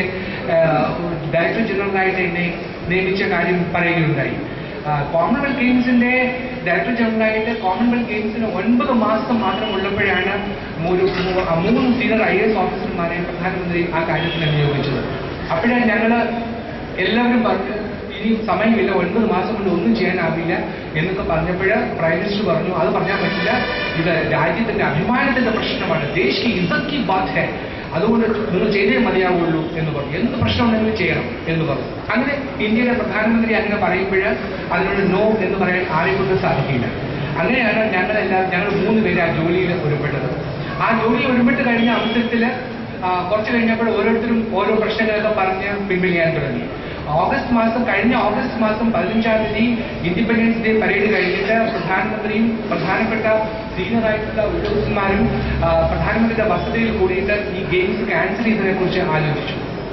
ഡയറക്ടർ ജനറലായിട്ട് എന്നെ നിയമിച്ച കാര്യം പറയുകയുണ്ടായി ആ, കോമൺവെൽത്ത് ഗെയിംസിന്റെ ഡയറക്ടർ ജനറലായിട്ട് കോമൺവെൽത്ത് ഗെയിംസിന് ഒൻപത് മാസം മാത്രം ഉള്ളപ്പോഴാണ് ഒരു മൂ- ആ, മൂന്ന് സീനിയർ ഐ എസ് ഓഫീസർമാരെ പ്രധാനമന്ത്രി ആ കാര്യത്തിന് നിയോഗിച്ചത് അപ്പോഴാണ് ഞങ്ങള് എല്ലാവരും പറഞ്ഞു ഇനി സമയമില്ല ഒൻപത് മാസം കൊണ്ട് ഒന്നും ചെയ്യാനാവില്ല എന്നൊക്കെ പറഞ്ഞപ്പോൾ പ്രൈം മിനിസ്റ്റർ പറഞ്ഞു അത് പറഞ്ഞാൽ പറ്റില്ല ഇത് രാജ്യത്തിന്റെ അഭിമാനത്തിന്റെ പ്രശ്നമാണ് ദേശീയ ഇസക്കി ബാധ അതുകൊണ്ട് നിങ്ങൾ ചെയ്തേ മതിയാവുള്ളൂ എന്ന് പറഞ്ഞു എന്ത് പ്രശ്നമുണ്ടെങ്കിലും ചെയ്യണം എന്ന് പറഞ്ഞു അങ്ങനെ ഇന്ത്യയുടെ പ്രധാനമന്ത്രി അങ്ങനെ പറയുമ്പോൾ അതിനോട് നോ എന്ന് പറയാൻ ആരെക്കൊണ്ട് സാധിക്കില്ല അങ്ങനെയാണ് ഞങ്ങളെല്ലാം ഞങ്ങൾ മൂന്ന് പേര് ആ ജോലിയിൽ ഒരുപ്പെട്ടത് ആ ജോലി ഒരുമിട്ട് കഴിഞ്ഞ അവസരത്തിൽ കുറച്ച് കഴിഞ്ഞപ്പോൾ ഓരോരുത്തരും ഓരോ പ്രശ്നങ്ങളൊക്കെ പറഞ്ഞ് പിൻവലിയാൻ തുടങ്ങി ഓഗസ്റ്റ് മാസം കഴിഞ്ഞ ഓഗസ്റ്റ് മാസം പതിനഞ്ചാം തീയതി ഇൻഡിപെൻഡൻസ് ഡേ പരേഡ് കഴിഞ്ഞിട്ട് പ്രധാനമന്ത്രിയും പ്രധാനപ്പെട്ട സീനിയർ ആയിട്ടുള്ള ഉദ്യോഗസ്ഥന്മാരും ആ, പ്രധാനമന്ത്രിയുടെ വസതിയിൽ കൂടിയിട്ട് ഈ ഗെയിംസ് ക്യാൻസൽ ചെയ്തതിനെ കുറിച്ച് ആലോചിച്ചു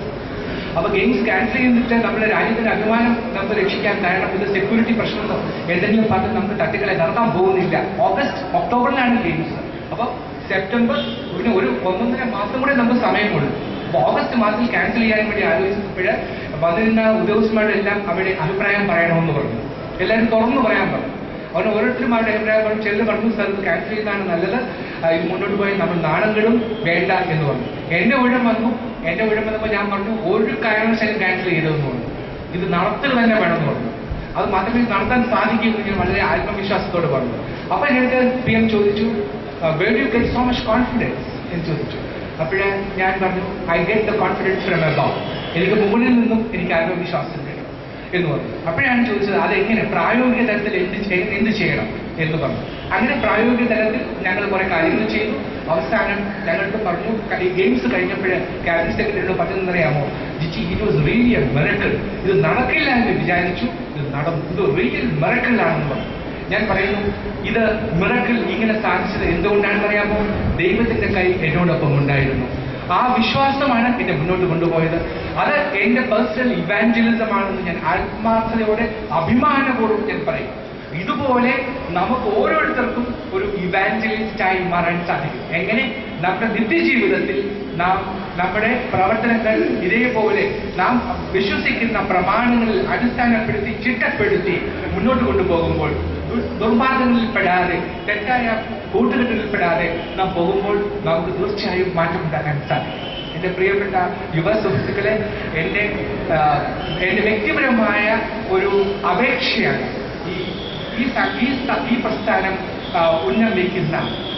അപ്പൊ ഗെയിംസ് ക്യാൻസൽ ചെയ്തിട്ട് നമ്മുടെ രാജ്യത്തിന്റെ അഭിമാനം നമുക്ക് രക്ഷിക്കാൻ കാരണം ഇത് സെക്യൂരിറ്റി പ്രശ്നമോ എന്തെങ്കിലും പറഞ്ഞ് നമുക്ക് തട്ടികളെ നടത്താൻ പോകുന്നില്ല ഓഗസ്റ്റ് ഒക്ടോബറിലാണ് ഗെയിംസ് അപ്പൊ സെപ്റ്റംബർ പിന്നെ ഒരു ഒന്നൊന്നര മാസം കൂടെ നമുക്ക് സമയമുള്ളൂ അപ്പൊ ഓഗസ്റ്റ് മാസത്തിൽ ക്യാൻസൽ ചെയ്യാൻ വേണ്ടി ആലോചിച്ചപ്പോൾ വന്നിരുന്ന ഉദ്യോഗസ്ഥന്മാരുടെ എല്ലാം അവിടെ അഭിപ്രായം പറയണമെന്ന് പറഞ്ഞു എല്ലാവരും തുറന്നു പറയാൻ പറഞ്ഞു അവന് ഓരോരുത്തരും അവരുടെ അഭിപ്രായം പറഞ്ഞു ചിലർ പറഞ്ഞു സാർ ഇത് ക്യാൻസൽ ചെയ്താണ് നല്ലത് ആ, ഇത് മുന്നോട്ട് പോയി നമ്മൾ നാണങ്ങളും വേണ്ട എന്ന് പറഞ്ഞു എന്റെ ഊഴം വന്നു എന്റെ ഊഴം വന്നപ്പോൾ ഞാൻ പറഞ്ഞു ഒരു കാരണവശാലും ക്യാൻസൽ ചെയ്തതെന്ന് പറഞ്ഞു ഇത് നടത്തൽ തന്നെ വേണമെന്ന് പറഞ്ഞു അത് മാത്രമേ ഇത് നടത്താൻ സാധിക്കൂ എന്ന് ഞാൻ വളരെ ആത്മവിശ്വാസത്തോട് പറഞ്ഞു അപ്പൊ എനിക്ക് പി എം ചോദിച്ചു where you get so much confidence എന്ന് ചോദിച്ചു അപ്പോഴേ ഞാൻ പറഞ്ഞു I get the confidence from above എനിക്ക് മുകളിൽ നിന്നും എനിക്ക് ആത്മവിശ്വാസം കിട്ടും എന്ന് പറഞ്ഞു അപ്പോഴാണ് ചോദിച്ചത് അതെങ്ങനെ പ്രായോഗിക തലത്തിൽ എന്ത് ചെയ്യ- എന്ത് ചെയ്യണം എന്ന് പറഞ്ഞു അങ്ങനെ പ്രായോഗിക തലത്തിൽ ഞങ്ങൾ കുറെ കാര്യങ്ങൾ ചെയ്തു അവസാനം ഞങ്ങൾക്ക് പറഞ്ഞു ക- ഈ ഗെയിംസ് കഴിഞ്ഞപ്പോൾ ക്യാബിനറ്റ് സെക്രട്ടറിയോട് പറഞ്ഞെന്നറിയാമോ Jiji it was really a miracle ഇത് നടക്കില്ല എന്ന് വിചാരിച്ചു ഇത് നടന്നു ഇത് റിയൽ മെറക്കിളാണെന്ന് പറഞ്ഞു ഞാൻ പറയുന്നു ഇത് മിറക്കിൾ ഇങ്ങനെ സാധിച്ചത് എന്തുകൊണ്ടാണെന്ന് അറിയാമോ ദൈവത്തിന്റെ കൈ എന്നോടൊപ്പം ഉണ്ടായിരുന്നു ആ വിശ്വാസമാണ് എന്നെ മുന്നോട്ട് കൊണ്ടുപോയത് അത് എന്റെ പേഴ്സണൽ ഇവാഞ്ചലിസം ആണെന്ന് ഞാൻ ആത്മാർത്ഥതയോടെ അഭിമാനപൂർവ്വം ഞാൻ പറയും ഇതുപോലെ നമുക്ക് ഓരോരുത്തർക്കും ഒരു ഇവാഞ്ചലിസ്റ്റായി മാറാൻ സാധിക്കും എങ്ങനെ നമ്മുടെ നിത്യജീവിതത്തിൽ നാം നമ്മുടെ പ്രവർത്തനങ്ങൾ ഇതേപോലെ നാം വിശ്വസിക്കുന്ന പ്രമാണങ്ങളിൽ അടിസ്ഥാനപ്പെടുത്തി ചിട്ടപ്പെടുത്തി മുന്നോട്ട് കൊണ്ടുപോകുമ്പോൾ ദുർ- ദുർമാർഗങ്ങളിൽപ്പെടാതെ തെറ്റായ കൂട്ടുകെട്ടിൽപ്പെടാതെ നാം പോകുമ്പോൾ നമുക്ക് തീർച്ചയായും മാറ്റമുണ്ടാക്കാൻ സാധിക്കും എന്റെ പ്രിയപ്പെട്ട യുവ സുഹൃത്തുക്കളെ എന്റെ ആ, എന്റെ വ്യക്തിപരമായ ഒരു അപേക്ഷയാണ് ഈ ഈ സ- ഈ സ- ഈ പ്രസ്ഥാനം ആ, ഉന്നമിക്കുന്ന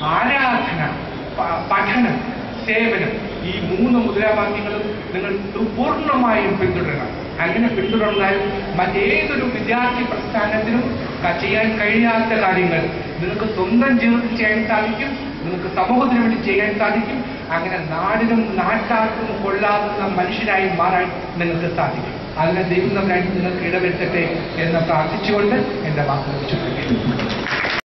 ആരാധന പ- പഠനം സേവനം ഈ മൂന്ന് മുദ്രാവാക്യങ്ങളും നിങ്ങൾ പൂർണ്ണമായും പിന്തുടരണം അങ്ങനെ പിന്തുടർന്നാൽ മറ്റേതൊരു വിദ്യാർത്ഥി പ്രസ്ഥാനത്തിനും ക- ചെയ്യാൻ കഴിയാത്ത കാര്യങ്ങൾ നിങ്ങൾക്ക് സ്വന്തം ജീവിതത്തിൽ ചെയ്യാൻ സാധിക്കും നിങ്ങൾക്ക് സമൂഹത്തിന് വേണ്ടി ചെയ്യാൻ സാധിക്കും അങ്ങനെ നാടിനും നാട്ടാർക്കും കൊള്ളാവുന്ന മനുഷ്യരായി മാറാൻ നിങ്ങൾക്ക് സാധിക്കും അതിനെ ദൈവം നമ്മുടെ നിങ്ങൾക്ക് ഇടവരുത്തട്ടെ എന്ന് പ്രാർത്ഥിച്ചുകൊണ്ട് എന്റെ വാക്കുകൾ ചുരുക്കി